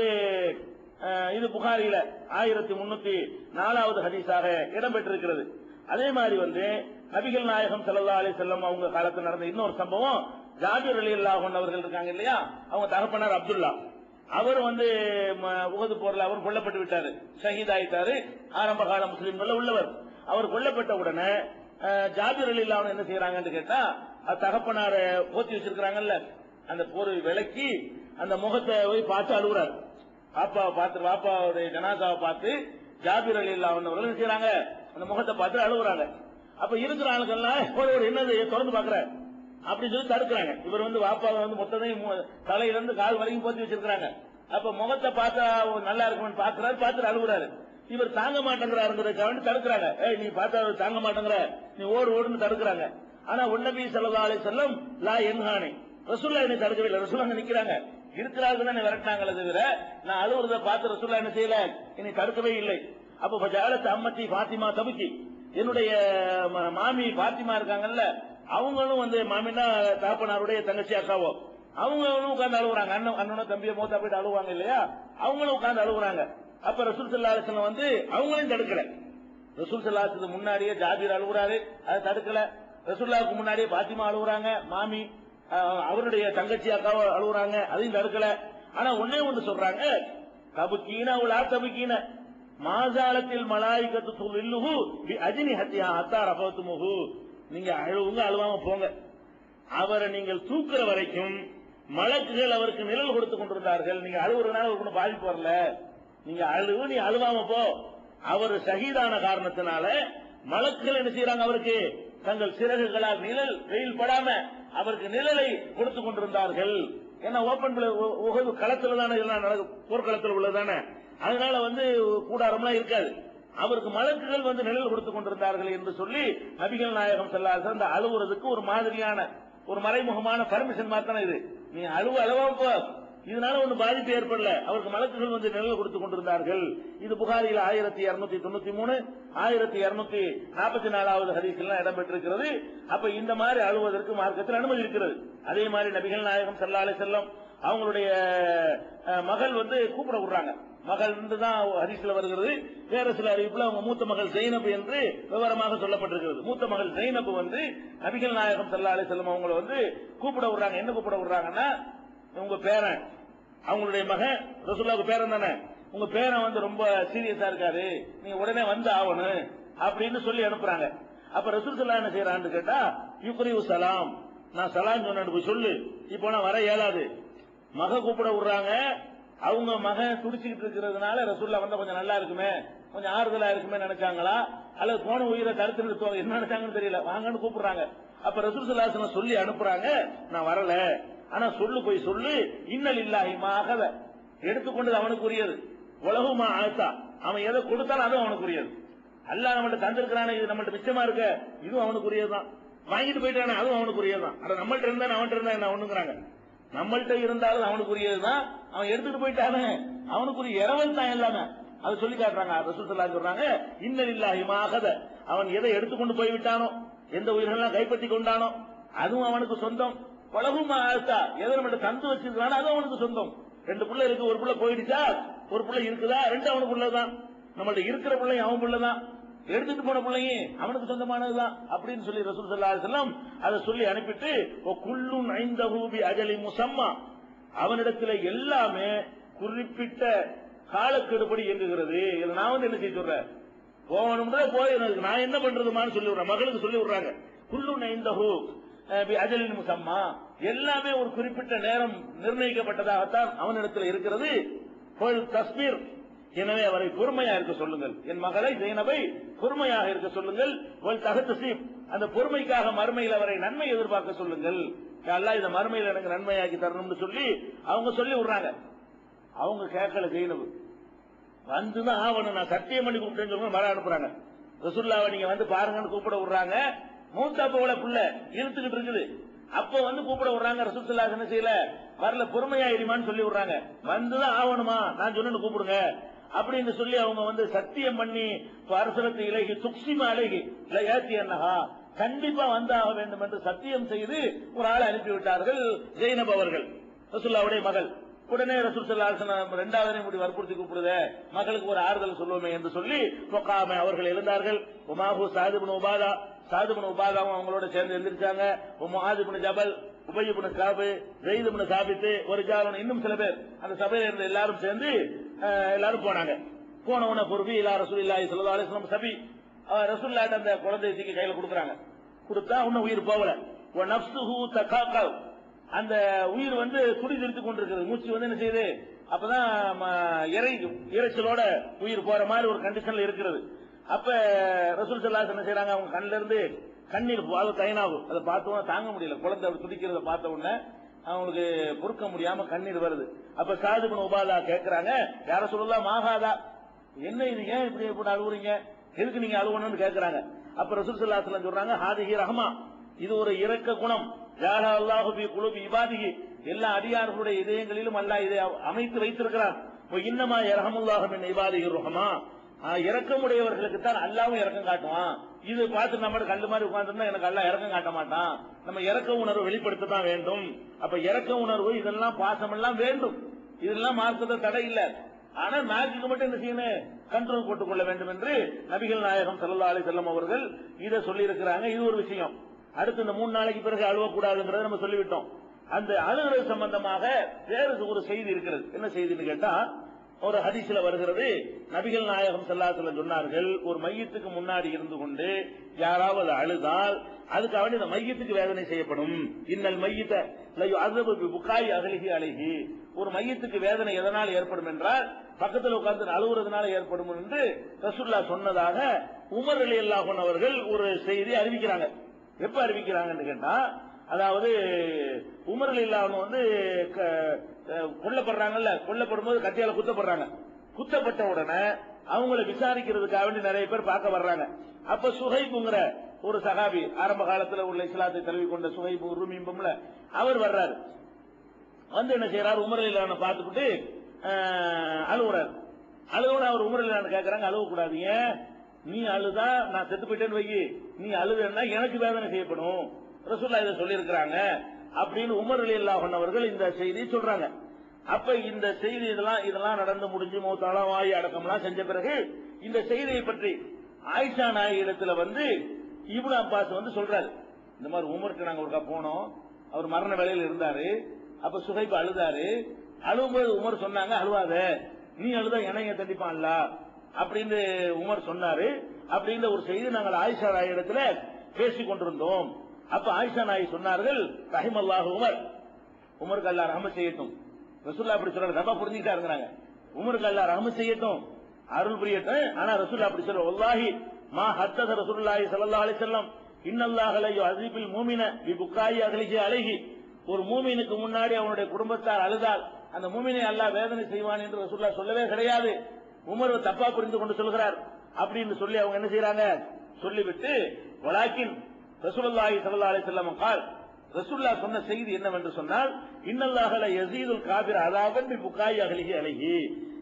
S2: அஹ், இது புகாரில ஆயிரத்தி முன்னூத்தி நாலாவது ஹதீஸாக இடம்பெற்றிருக்கிறது அதே மாதிரி வந்து நபிகள் நாயகம் ஸல்லல்லாஹு அலைஹி வஸல்லம் அவங்க காலத்தில் நடந்த இன்னொரு சம்பவம் ஜாபிர் ரலியல்லாஹு அன்ஹு அவர்கள் இருக்காங்க இல்லையா அவங்க தகப்பனார் அப்துல்லா அவர் வந்து ம- உஹது போர்ல அவர் கொல்லப்பட்டு விட்டாரு ஷஹீத் ஆயிட்டாரு ஆரம்ப கால முஸ்லிம்கள் உள்ளவர் அவர் கொல்லப்பட்ட உடனே அஹ், ஜாபிர் அலி அவங்க என்ன செய்யறாங்கன்னு கேட்டா அது தகப்பனார போத்தி வச்சிருக்காங்கல்ல அந்த போர்வை விலக்கி அந்த முகத்தை போய் பார்த்து அழுகுறாரு பாப்பாவை பார்த்து பாப்பாவுடைய ஜனாதாவை பார்த்து ஜாபிர் அலி அவர்கள் என்ன செய்யறாங்க அந்த முகத்தை பார்த்து அழுகுறாங்க அப்ப இருக்கிற ஆளுக்கெல்லாம் ஒரு ஒரு என்னது திறந்து பாக்குற அப்படின்னு சொல்லி தடுக்கிறாங்க இவர் வந்து வாப்பாவை வந்து மொத்தத்தையும் மு- தலையில இருந்து கால் வரைக்கும் போத்தி வச்சிருக்காங்க அப்ப முகத்தை பார்த்தா நல்லா இருக்கும்னு பாக்குறாரு பார்த்துட்டு அழுகுறாரு இவர் தாங்க மாட்டேங்கிறாருங்கிறதுக்காக வேண்டி தடுக்கிறாங்க ஏய் நீ பார்த்தா அவர் தாங்க மாட்டேங்கிற நீ ஓடு ஓடுன்னு தடுக்கிறாங்க ஆனா உன்னபி சல்லா அலி செல்லம் லா என்ஹானி ரசூல்லா என்னை தடுக்கவில்லை ரசூல்லா அங்க நிக்கிறாங்க இருக்கிறார்கள் தான் விரட்டினாங்களே தவிர நான் அழுவுறத பார்த்து ரசூல்லா என்ன செய்யல என்னை தடுக்கவே இல்லை அப்ப ஜாலத்து அம்மத்தி பாத்திமா தபுக்கி என்னுடைய ம- மாமி பாத்திமா இருக்காங்கல்ல அவங்களும் வந்து மாமினா தாப்பனாருடைய தங்கச்சி அக்காவோ அவங்களும் உட்கார்ந்து அழுகுறாங்க அண்ணன் அண்ணனோ தம்பியோ மூத்தா போயிட்டு அழுவாங்க இல்லையா அவங்களும் உட்கார்ந்து அழுகுறாங்க அப்ப ரசூல் சல்லா அலிஸ்லாம் வந்து அவங்களையும் தடுக்கல ரசூல் சல்லாத்துக்கு முன்னாடியே ஜாபீர் அழுகுறாரு அதை தடுக்கல ரசூல்லாவுக்கு முன்னாடியே பாத்திமா அழுகுறாங்க மாமி அஹ், அவருடைய தங்கச்சி அக்காவை அழுகுறாங்க அதையும் தடுக்கல ஆனா ஒன்னே ஒன்று சொல்றாங்க தபுக்கீன உலா தபுக்கீன மாசாலத்தில் மலாய்க்கத்து சொல்லுஹு அஜினி ஹத்தியா அத்தார் அபத்துமுஹு நீங்க அழுவுங்க அழுவாம போங்க அவரை நீங்கள் தூக்குற வரைக்கும் மலக்குகள் அவருக்கு நிழல் கொடுத்து கொண்டிருந்தார்கள் நீங்க அழுவுறதுனால அவருக்கு ஒண்ணும் பாதிப்பு வரல நீங்க அழுவு நீ அழுவாம போ அவர் ஷஹீதான காரணத்தினால மலக்குகள் என்ன செய்யறாங்க அவருக்கு தங்கள் சிறகுகளால் நிழல் வெயில் படாம அவருக்கு நிழலை கொடுத்து கொண்டிருந்தார்கள் ஏன்னா ஓபன் உகது களத்துல தானே இதெல்லாம் நடக்கும் போர்க்களத்தில் உள்ளதானே அதனால வந்து கூடாரம்லாம் இருக்காது அவருக்கு மலக்குகள் வந்து நிழல் கொடுத்து கொண்டிருந்தார்கள் என்று சொல்லி நபிகள் நாயகம் செல்லாத அந்த அழுவுறதுக்கு ஒரு மாதிரியான ஒரு மறைமுகமான பர்மிஷன் மாதிரி தானே இது நீ அழுவ அழுவாம போ இதனால ஒன்றும் பாதிப்பு ஏற்படல அவருக்கு மலக்குகள் வந்து நிழல் கொடுத்து கொண்டிருந்தார்கள் இது புகாரில் ஆயிரத்தி இருநூத்தி தொண்ணூத்தி மூணு ஆயிரத்தி இருநூத்தி நாற்பத்தி நாலாவது ஹதீஸ்லாம் இடம்பெற்றிருக்கிறது அப்ப இந்த மாதிரி அழுவதற்கு மார்க்கத்தில் அனுமதி இருக்கிறது அதே மாதிரி நபிகள் நாயகம் ஸல்லல்லாஹு அலைஹி வஸல்லம் அவங்களுடைய அஹ், மகள் வந்து கூப்பிட விடுறாங்க மகள் தான் ஹதீஸ்ல வருகிறது வேற சில அறிவிப்புல அவங்க மூத்த மகள் ஜெயினப் என்று விவரமாக சொல்லப்பட்டிருக்கிறது மூத்த மகள் ஜெயினப் வந்து நபிகள் நாயகம் ஸல்லல்லாஹு அலைஹி வஸல்லம் அவங்கள வந்து கூப்பிட விடுறாங்க என்ன கூப்பிட விடுறாங்கன்னா உங்க பேரன் அவங்களுடைய மகன் ரசூல்லாவுக்கு பேரன் தானே உங்க பேரன் வந்து ரொம்ப சீரியஸா இருக்காரு நீங்க உடனே வந்து ஆகணும் அப்படின்னு சொல்லி அனுப்புறாங்க அப்ப ரசூல் சல்லா என்ன செய்யறான்னு கேட்டா யுக்ரிவு சலாம் நான் சலாம் சொன்னேன் போய் சொல்லு இப்போ நான் வர இயலாது மக கூப்பிட விடுறாங்க அவங்க மகன் துடிச்சுக்கிட்டு இருக்கிறதுனால ரசூல்லா வந்தா கொஞ்சம் நல்லா இருக்குமே கொஞ்சம் ஆறுதலா இருக்குமே நினைச்சாங்களா அல்லது போன உயிரை தடுத்து நிறுத்துவாங்க என்ன நினைச்சாங்கன்னு தெரியல வாங்கன்னு கூப்பிடுறாங்க அப்ப ரசூல் சல்லாசனம் சொல்லி அனுப்புறாங்க நான் வரல ஆனா சொல்லு போய் சொல்லு இன்னல் இல்லாஹி மாகவ எடுத்துக்கொண்டது அவனுக்குரியது உலகமா ஆழ்த்தா அவன் எதை கொடுத்தாலும் அதுவும் அவனுக்குரியது அல்லாஹ் நம்மள்ட்ட தந்திருக்கிறானே இது நம்மள்ட்ட மிச்சமா இருக்க இதுவும் அவனுக்குரியதுதான் வாங்கிட்டு போயிட்டானே அதுவும் அவனுக்குரியதுதான் ஆனா நம்மள்ட்ட இருந்தா அவன்கிட்ட இருந்தா என்ன ஒண்ணுங்கிறாங்க நம்மள்ட்ட இருந்தாலும் அவனுக்குரியதுதான் அவன் எடுத்துட்டு போயிட்டானே அவனுக்குரிய இரவல் தான் எல்லாமே அதை சொல்லி காட்டுறாங்க ரசூல் ஸல்லல்லாஹு அலைஹி சொல்றாங்க இன்னலில்லாஹி மாகத அவன் எதை எடுத்துக்கொண்டு போய் விட்டானோ எந்த உயிர்களெல்லாம் கைப்பற்றி கொண்டானோ அதுவும் அவனுக்கு சொந்தம் பழகும் ஆஸ்தா எதை நம்ம தந்து வச்சிருக்கானோ அதுவும் அவனுக்கு சொந்தம் ரெண்டு புள்ள இருக்கு ஒரு புள்ள போயிடுச்சா ஒரு புள்ள இருக்குதா ரெண்டு அவனுக்கு உள்ளதான் நம்மள்ட்ட இருக்கிற பிள்ளையும் அவன் புள்ளதான் எடுத்துட்டு போன பிள்ளையும் அவனுக்கு சொந்தமானதுதான் அப்படின்னு சொல்லி ரசூல் ஸல்லல்லாஹு அலைஹி வஸல்லம் அதை சொல்லி அனுப்பிட்டு "ஒ குல்லுன் ஐந்தஹு பி அஜலி முசம்மா அவனிடத்துல எல்லாமே குறிப்பிட்ட காலக்கெடுபடி இயங்குகிறது இதை நான் வந்து என்ன செய்ய சொல்றேன் போகணும்னா போய் எனக்கு நான் என்ன பண்றதுமான்னு சொல்லி விடுறேன் மகளுக்கு சொல்லி விடுறாங்க குல்லுன் ஐந்தஹு அஹ், பி அஜலின் முசம்மா எல்லாமே ஒரு குறிப்பிட்ட நேரம் நிர்ணயிக்கப்பட்டதாகத்தான் அவனிடத்தில் இருக்கிறது கொல் தஸ்பீர் எனவே அவரை பொறுமையா இருக்க சொல்லுங்கள் என் மகளை ஜெயினபை பொறுமையாக இருக்க சொல்லுங்கள் ஒல் தகத்தசீப் அந்த பொறுமைக்காக மறுமையில் அவரை நன்மை எதிர்பார்க்க சொல்லுங்கள் யா அல்லாஹ் இந்த மறுமையில் எனக்கு நன்மையாக்கி தரணும்னு சொல்லி அவங்க சொல்லி விடுறாங்க அவங்க கேட்கல ஜெயினபு வந்துதான் ஆவணும் நான் சத்தியம் பண்ணி கூப்பிட்டேன்னு சொல்லி மர அனுப்புறாங்க ரசுல்லாவை நீங்க வந்து பாருங்கன்னு கூப்பிட விடுறாங்க மூத்தாப்போட புள்ள இழுத்துக்கிட்டு இருக்குது அப்ப வந்து கூப்பிட விடுறாங்க ரசூல்லா என்ன செய்யல வரல பொறுமையா இருமான்னு சொல்லி விடுறாங்க வந்துதான் ஆவணுமா நான் சொன்னு கூப்பிடுங்க அப்படின்னு சொல்லி அவங்க வந்து சத்தியம் பண்ணி அரசரத்து இலகி சுக்ஷிமா அழகி இல்ல ஏத்தி என்னஹா கண்டிப்பா வந்தாக வேண்டும் என்று சத்தியம் செய்து ஒரு ஆளை அனுப்பிவிட்டார்கள் ஜெயினப் அவர்கள் ரசுல்லாவுடைய மகள் உடனே ரசூல் ஸல்லல்லாஹு அலைஹி வஸல்லம் இரண்டாவது முடி வற்புறுத்தி கூப்பிடுத மகளுக்கு ஒரு ஆறுதல் சொல்லுவோமே என்று சொல்லி முகாம அவர்கள் எழுந்தார்கள் உமாஹு சாதிபுன் உபாதா சாதிபுன் உபாதாவும் அவங்களோட சேர்ந்து எழுந்திருச்சாங்க முஹாதிபுன் ஜபல் உபயிபுன் காபு ஜெயிதுபுன் சாபித்து ஒரு ஜாலன் இன்னும் சில பேர் அந்த சபையில இருந்த எல்லாரும் சேர்ந்து அஹ், எல்லாரும் போனாங்க போன உடனே பொறுப்பி இல்லா ரசூலுல்லாஹி ஸல்லல்லாஹு அலைஹி வஸல்லம் சபி அஹ், ரசூலுல்லாஹி அந்த குழந்தையை தூக்கி கையில கொடுக்குறாங்க கொடுத்தா இன்னும் உயிர் போகல வ நஃப்ஸுஹு தகாகவ் அந்த உயிர் வந்து துடி திருத்து கொண்டிருக்கிறது மூச்சு வந்து என்ன செய்யுது அப்பதான் ம, இறை இறைச்சலோட உயிர் போற மாதிரி ஒரு கண்டிஷன்ல இருக்கிறது அப்ப ரசூல் சல்லாஸ் என்ன செய்யறாங்க அவங்க கண்ணுல இருந்து கண்ணீர் அது தைனாகும் அதை பார்த்தோம் தாங்க முடியல குழந்தை அப்படி துடிக்கிறத பார்த்த உடனே அவங்களுக்கு பொறுக்க முடியாம கண்ணீர் வருது அப்ப சாதுபன் உபாதா கேக்குறாங்க யார சொல்லலாம் ஆகாதா என்ன இது ஏன் இப்படி இப்படி அழுகுறீங்க எதுக்கு நீங்க அழுகணும்னு கேக்குறாங்க அப்ப ரசூல் சல்லாஹ் சொல்றாங்க ஹாதிஹி ரஹ்மா இது ஒரு இரக்க குணம் ஜாலா அல்லாஹு பி குலுபி இபாதிஹி எல்லா அடியார்களுடைய இதயங்களிலும் அல்லாஹ் இதை அமைத்து வைத்திருக்கிறான் இப்போ இன்னமா இரஹமுல்லாஹு மின் இபாதிஹி ரஹமா இறக்கமுடையவர்களுக்கு தான் அல்லாவும் இறக்கம் காட்டுவான் இது பார்த்து நம்ம கல்லு மாதிரி உட்கார்ந்துருந்தா எனக்கு அல்லாஹ் இறக்கம் காட்ட மாட்டான் நம்ம இறக்க உணர்வு வெளிப்படுத்த தான் வேண்டும் அப்ப இறக்க உணர்வு இதெல்லாம் பாசம் எல்லாம் வேண்டும் இதெல்லாம் மார்க்கத்தை தடை இல்ல ஆனா நாக்குக்கு மட்டும் என்ன செய்யணும் கண்ட்ரோல் போட்டுக் கொள்ள வேண்டும் என்று நபிகள் நாயகம் ஸல்லல்லாஹு அலைஹி வஸல்லம் அவர்கள் இதை சொல்லி இருக்கிறாங்க இது ஒரு விஷயம் அடுத்து இந்த மூணு நாளைக்கு பிறகு அழுவக்கூடாதுங்கிறத நம்ம சொல்லிவிட்டோம் அந்த அழுகிறது சம்பந்தமாக வேறு ஒரு செய்தி இருக்கிறது என்ன செய்தின்னு கேட்டா ஒரு ஹதீஸ்ல வருகிறது நபிகள் நாயகம் ஸல்லல்லாஹு சொன்னார்கள் ஒரு மையத்துக்கு முன்னாடி இருந்து கொண்டு யாராவது அழுதால் அதுக்காக வேண்டி இந்த மையத்துக்கு வேதனை செய்யப்படும் இன்னல் மையத்த அசபு புகாய் அகலிகி அழகி ஒரு மையத்துக்கு வேதனை எதனால் ஏற்படும் என்றால் பக்கத்தில் உட்கார்ந்து அழுகுறதுனால ஏற்படும் என்று ரசூல்லா சொன்னதாக உமர் அலி அல்லாஹன் அவர்கள் ஒரு செய்தி அறிவிக்கிறாங்க எப்ப அறிவிக்கிறாங்கன்னு கேட்டா அதாவது உமர் அலி அல்லாஹன் வந்து க- அஹ் கொல்லப்படுறாங்கல்ல கொல்லப்படும்போது கத்தியால குத்தப்படுறாங்க குத்தப்பட்ட உடனே அவங்கள விசாரிக்கிறதுக்காக வேண்டி நிறைய பேர் பார்க்க வர்றாங்க அப்ப சுஹைபுங்கிற ஒரு சகாபி ஆரம்ப காலத்துல உள்ள இஸ்லாத்தை தழுவி கொண்ட சுஹைபு ரூமிம்பம்ல அவர் வர்றாரு வந்து என்ன செய்யறாரு உமர் அலிலான பார்த்துக்கிட்டு அஹ், அழுகுறாரு அழுகுற அவர் உமர் அலிலான கேட்கறாங்க அழுக கூடாதீங்க நீ அழுதா நான் செத்து போயிட்டேன்னு வை நீ அழுதுன்னா எனக்கு வேதனை செய்யப்படும் ரசூல்லா இதை சொல்லியிருக்கிறாங்க அப்படின்னு உமர் அலி அல்லாஹன் அவர்கள் இந்த செய்தியை சொல்றாங்க அப்ப இந்த செய்தி இதெல்லாம் இதெல்லாம் நடந்து முடிஞ்சு மௌத்தாலாம் வாய் அடக்கம்லாம் செஞ்ச பிறகு இந்த செய்தியை பற்றி ஆயிஷா நாயகி இடத்துல வந்து இப்னு அப்பாஸ் வந்து சொல்றாரு இந்த மாதிரி உமருக்கு நாங்க ஒருக்கா போனோம் அவர் மரண வேலையில இருந்தாரு அப்ப சுகைப்பு அழுதாரு அழுகும்போது உமர் சொன்னாங்க அழுவாத நீ அழுதா இணைய தண்டிப்பான்ல அப்படின்னு உமர் சொன்னாரு அப்படின்ற ஒரு செய்தி நாங்கள் ஆயிஷா நாயகி இடத்துல பேசிக் கொண்டிருந்தோம் அப்ப ஆயிஷா நாயகி சொன்னார்கள் ரஹிமல்லாஹு உமர் உமருக்கு அல்லாஹ் ரஹமத் செய்யட்டும் ரசூல்லா அப்படி சொல்றாங்க தப்பா புரிஞ்சுக்கிட்டாருங்கிறாங்க உமருக்கு அல்லாஹ் ரஹமத் செய்யட்டும் அருள் புரியட்டும் ஆனா ரசூல்லா அப்படி சொல்ற வல்லாஹி மா ஹத்தத ரசூலுல்லாஹி ஸல்லல்லாஹு அலைஹி வஸல்லம் இன்னல்லாஹ ல யுஅஸிபுல் மூமின பி புக்காயி அகலிஹி அலைஹி ஒரு மூமினுக்கு முன்னாடி அவனுடைய குடும்பத்தார் அழுதால் அந்த மூமினை அல்லாஹ் வேதனை செய்வான் என்று ரசூல்லா சொல்லவே கிடையாது உமர் தப்பா புரிந்து கொண்டு சொல்கிறார் அப்படின்னு சொல்லி அவங்க என்ன செய்யறாங்க சொல்லிவிட்டு வலாக்கின் ரசூலுல்லாஹி ஸல்லல்லாஹு அலைஹி வஸல்லம் கால் ரசூல்லா சொன்ன செய்தி என்னவென்று சொன்னால் இன்னல்லாஹல யசீதுல் காபிர் அதாவன் பி புகாய் அகலிஹி அலைஹி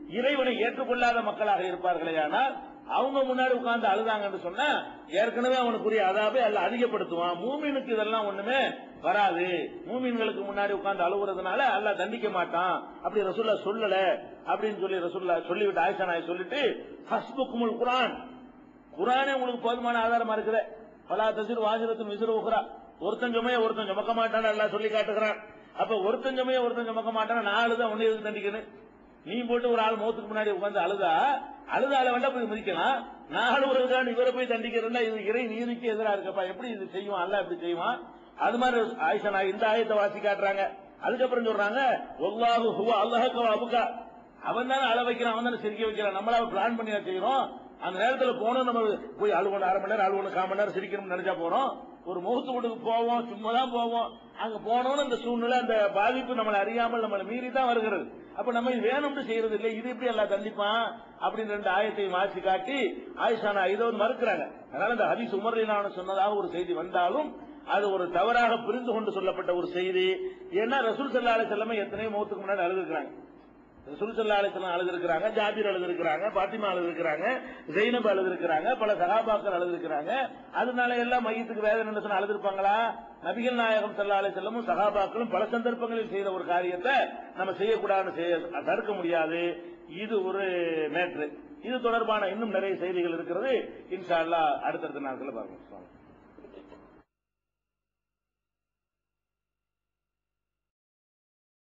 S2: இறைவனை ஏற்றுக்கொள்ளாத மக்களாக இருப்பார்களே ஆனால் அவங்க முன்னாடி உட்கார்ந்து அழுதாங்கன்னு சொன்னா ஏற்கனவே அவனுக்குரிய அதாபை அல்ல அதிகப்படுத்துவான் மூமினுக்கு இதெல்லாம் ஒண்ணுமே வராது மூமின்களுக்கு முன்னாடி உட்கார்ந்து அழுகுறதுனால அல்லாஹ் தண்டிக்க மாட்டான் அப்படி ரசூல்லா சொல்லல அப்படின்னு சொல்லி ரசூல்லா சொல்லிவிட்டு ஆயிஷா நாய் சொல்லிட்டு ஹஸ்புக்குமுல் குரான் குரானே உங்களுக்கு போதுமான ஆதாரமா இருக்குது பலா தசிர் வாசிரத்தின் விசிறு உகுரா ஒருத்தன் சுமைய ஒருத்தன் சுமக்க மாட்டான்னு எல்லாம் சொல்லி காட்டுகிறான் அப்ப ஒருத்தன் சுமைய ஒருத்தன் சுமக்க மாட்டான் நான் அழுதா உன்னை எதுக்கு தண்டிக்கணும் நீ போட்டு ஒரு ஆள் முகத்துக்கு முன்னாடி உட்காந்து அழுதா அழுதால வேண்டாம் போய் மிதிக்கலாம் நான் அழுகுறதுக்கான இவரை போய் தண்டிக்கிறதுனா இது இறை நீதிக்கு எதிரா இருக்கப்பா எப்படி இது செய்வான் அல்ல எப்படி செய்வான் அது மாதிரி ஆயிஷா நான் இந்த ஆயத்தை வாசி காட்டுறாங்க அதுக்கப்புறம் சொல்றாங்க ஒல்லாஹு ஹுவா அல்லாஹ் அபுகா அவன் தானே அழ வைக்கிறான் அவன் தானே சிரிக்க வைக்கிறான் நம்மளா பிளான் பண்ணி செய்யறோம் அந்த நேரத்துல போனோம் நம்ம போய் அழுவணும் அரை மணி நேரம் அழுவணும் கால் மணி நேரம் சிரிக்கணும்னு நினைச்சா போறோம் ஒரு முகத்து வீட்டுக்கு போவோம் சும்மா தான் போவோம் அங்க போனோம்னு அந்த சூழ்நிலை அந்த பாதிப்பு நம்மளை அறியாமல் நம்மளை மீறி தான் வருகிறது அப்ப நம்ம இது வேணும்னு செய்யறது இல்லை இது எப்படி எல்லாம் தண்டிப்பான் அப்படின்னு ரெண்டு ஆயத்தை மாற்றி காட்டி ஆயிஷானா இதை வந்து மறுக்கிறாங்க அதனால இந்த ஹதீஸ் உமர்லீனான சொன்னதாக ஒரு செய்தி வந்தாலும் அது ஒரு தவறாக புரிந்து கொண்டு சொல்லப்பட்ட ஒரு செய்தி ஏன்னா ரசூல் சல்லா அலி செல்லமே எத்தனையோ முகத்துக்கு முன்னாடி அழுதுருக்காங்க ரசூல் சல்லா அலிஸ்லாம் அழுதுருக்காங்க ஜாபீர் அழுதுருக்காங்க பாத்திமா அழுதுருக்காங்க ஜெயினப் அழுதுருக்காங்க பல சகாபாக்கள் அழுதுருக்காங்க அதனால எல்லாம் மையத்துக்கு வேதனை சொன்ன அழுதுருப்பாங்களா நபிகள் நாயகம் சல்லா அலி செல்லமும் சகாபாக்களும் பல சந்தர்ப்பங்களில் செய்த ஒரு காரியத்தை நம்ம செய்யக்கூடாதுன்னு செய்ய தடுக்க முடியாது இது ஒரு மேட்ரு இது தொடர்பான இன்னும் நிறைய செய்திகள் இருக்கிறது இன்ஷா அல்லாஹ் அடுத்தடுத்த நாட்களில் பார்க்கலாம்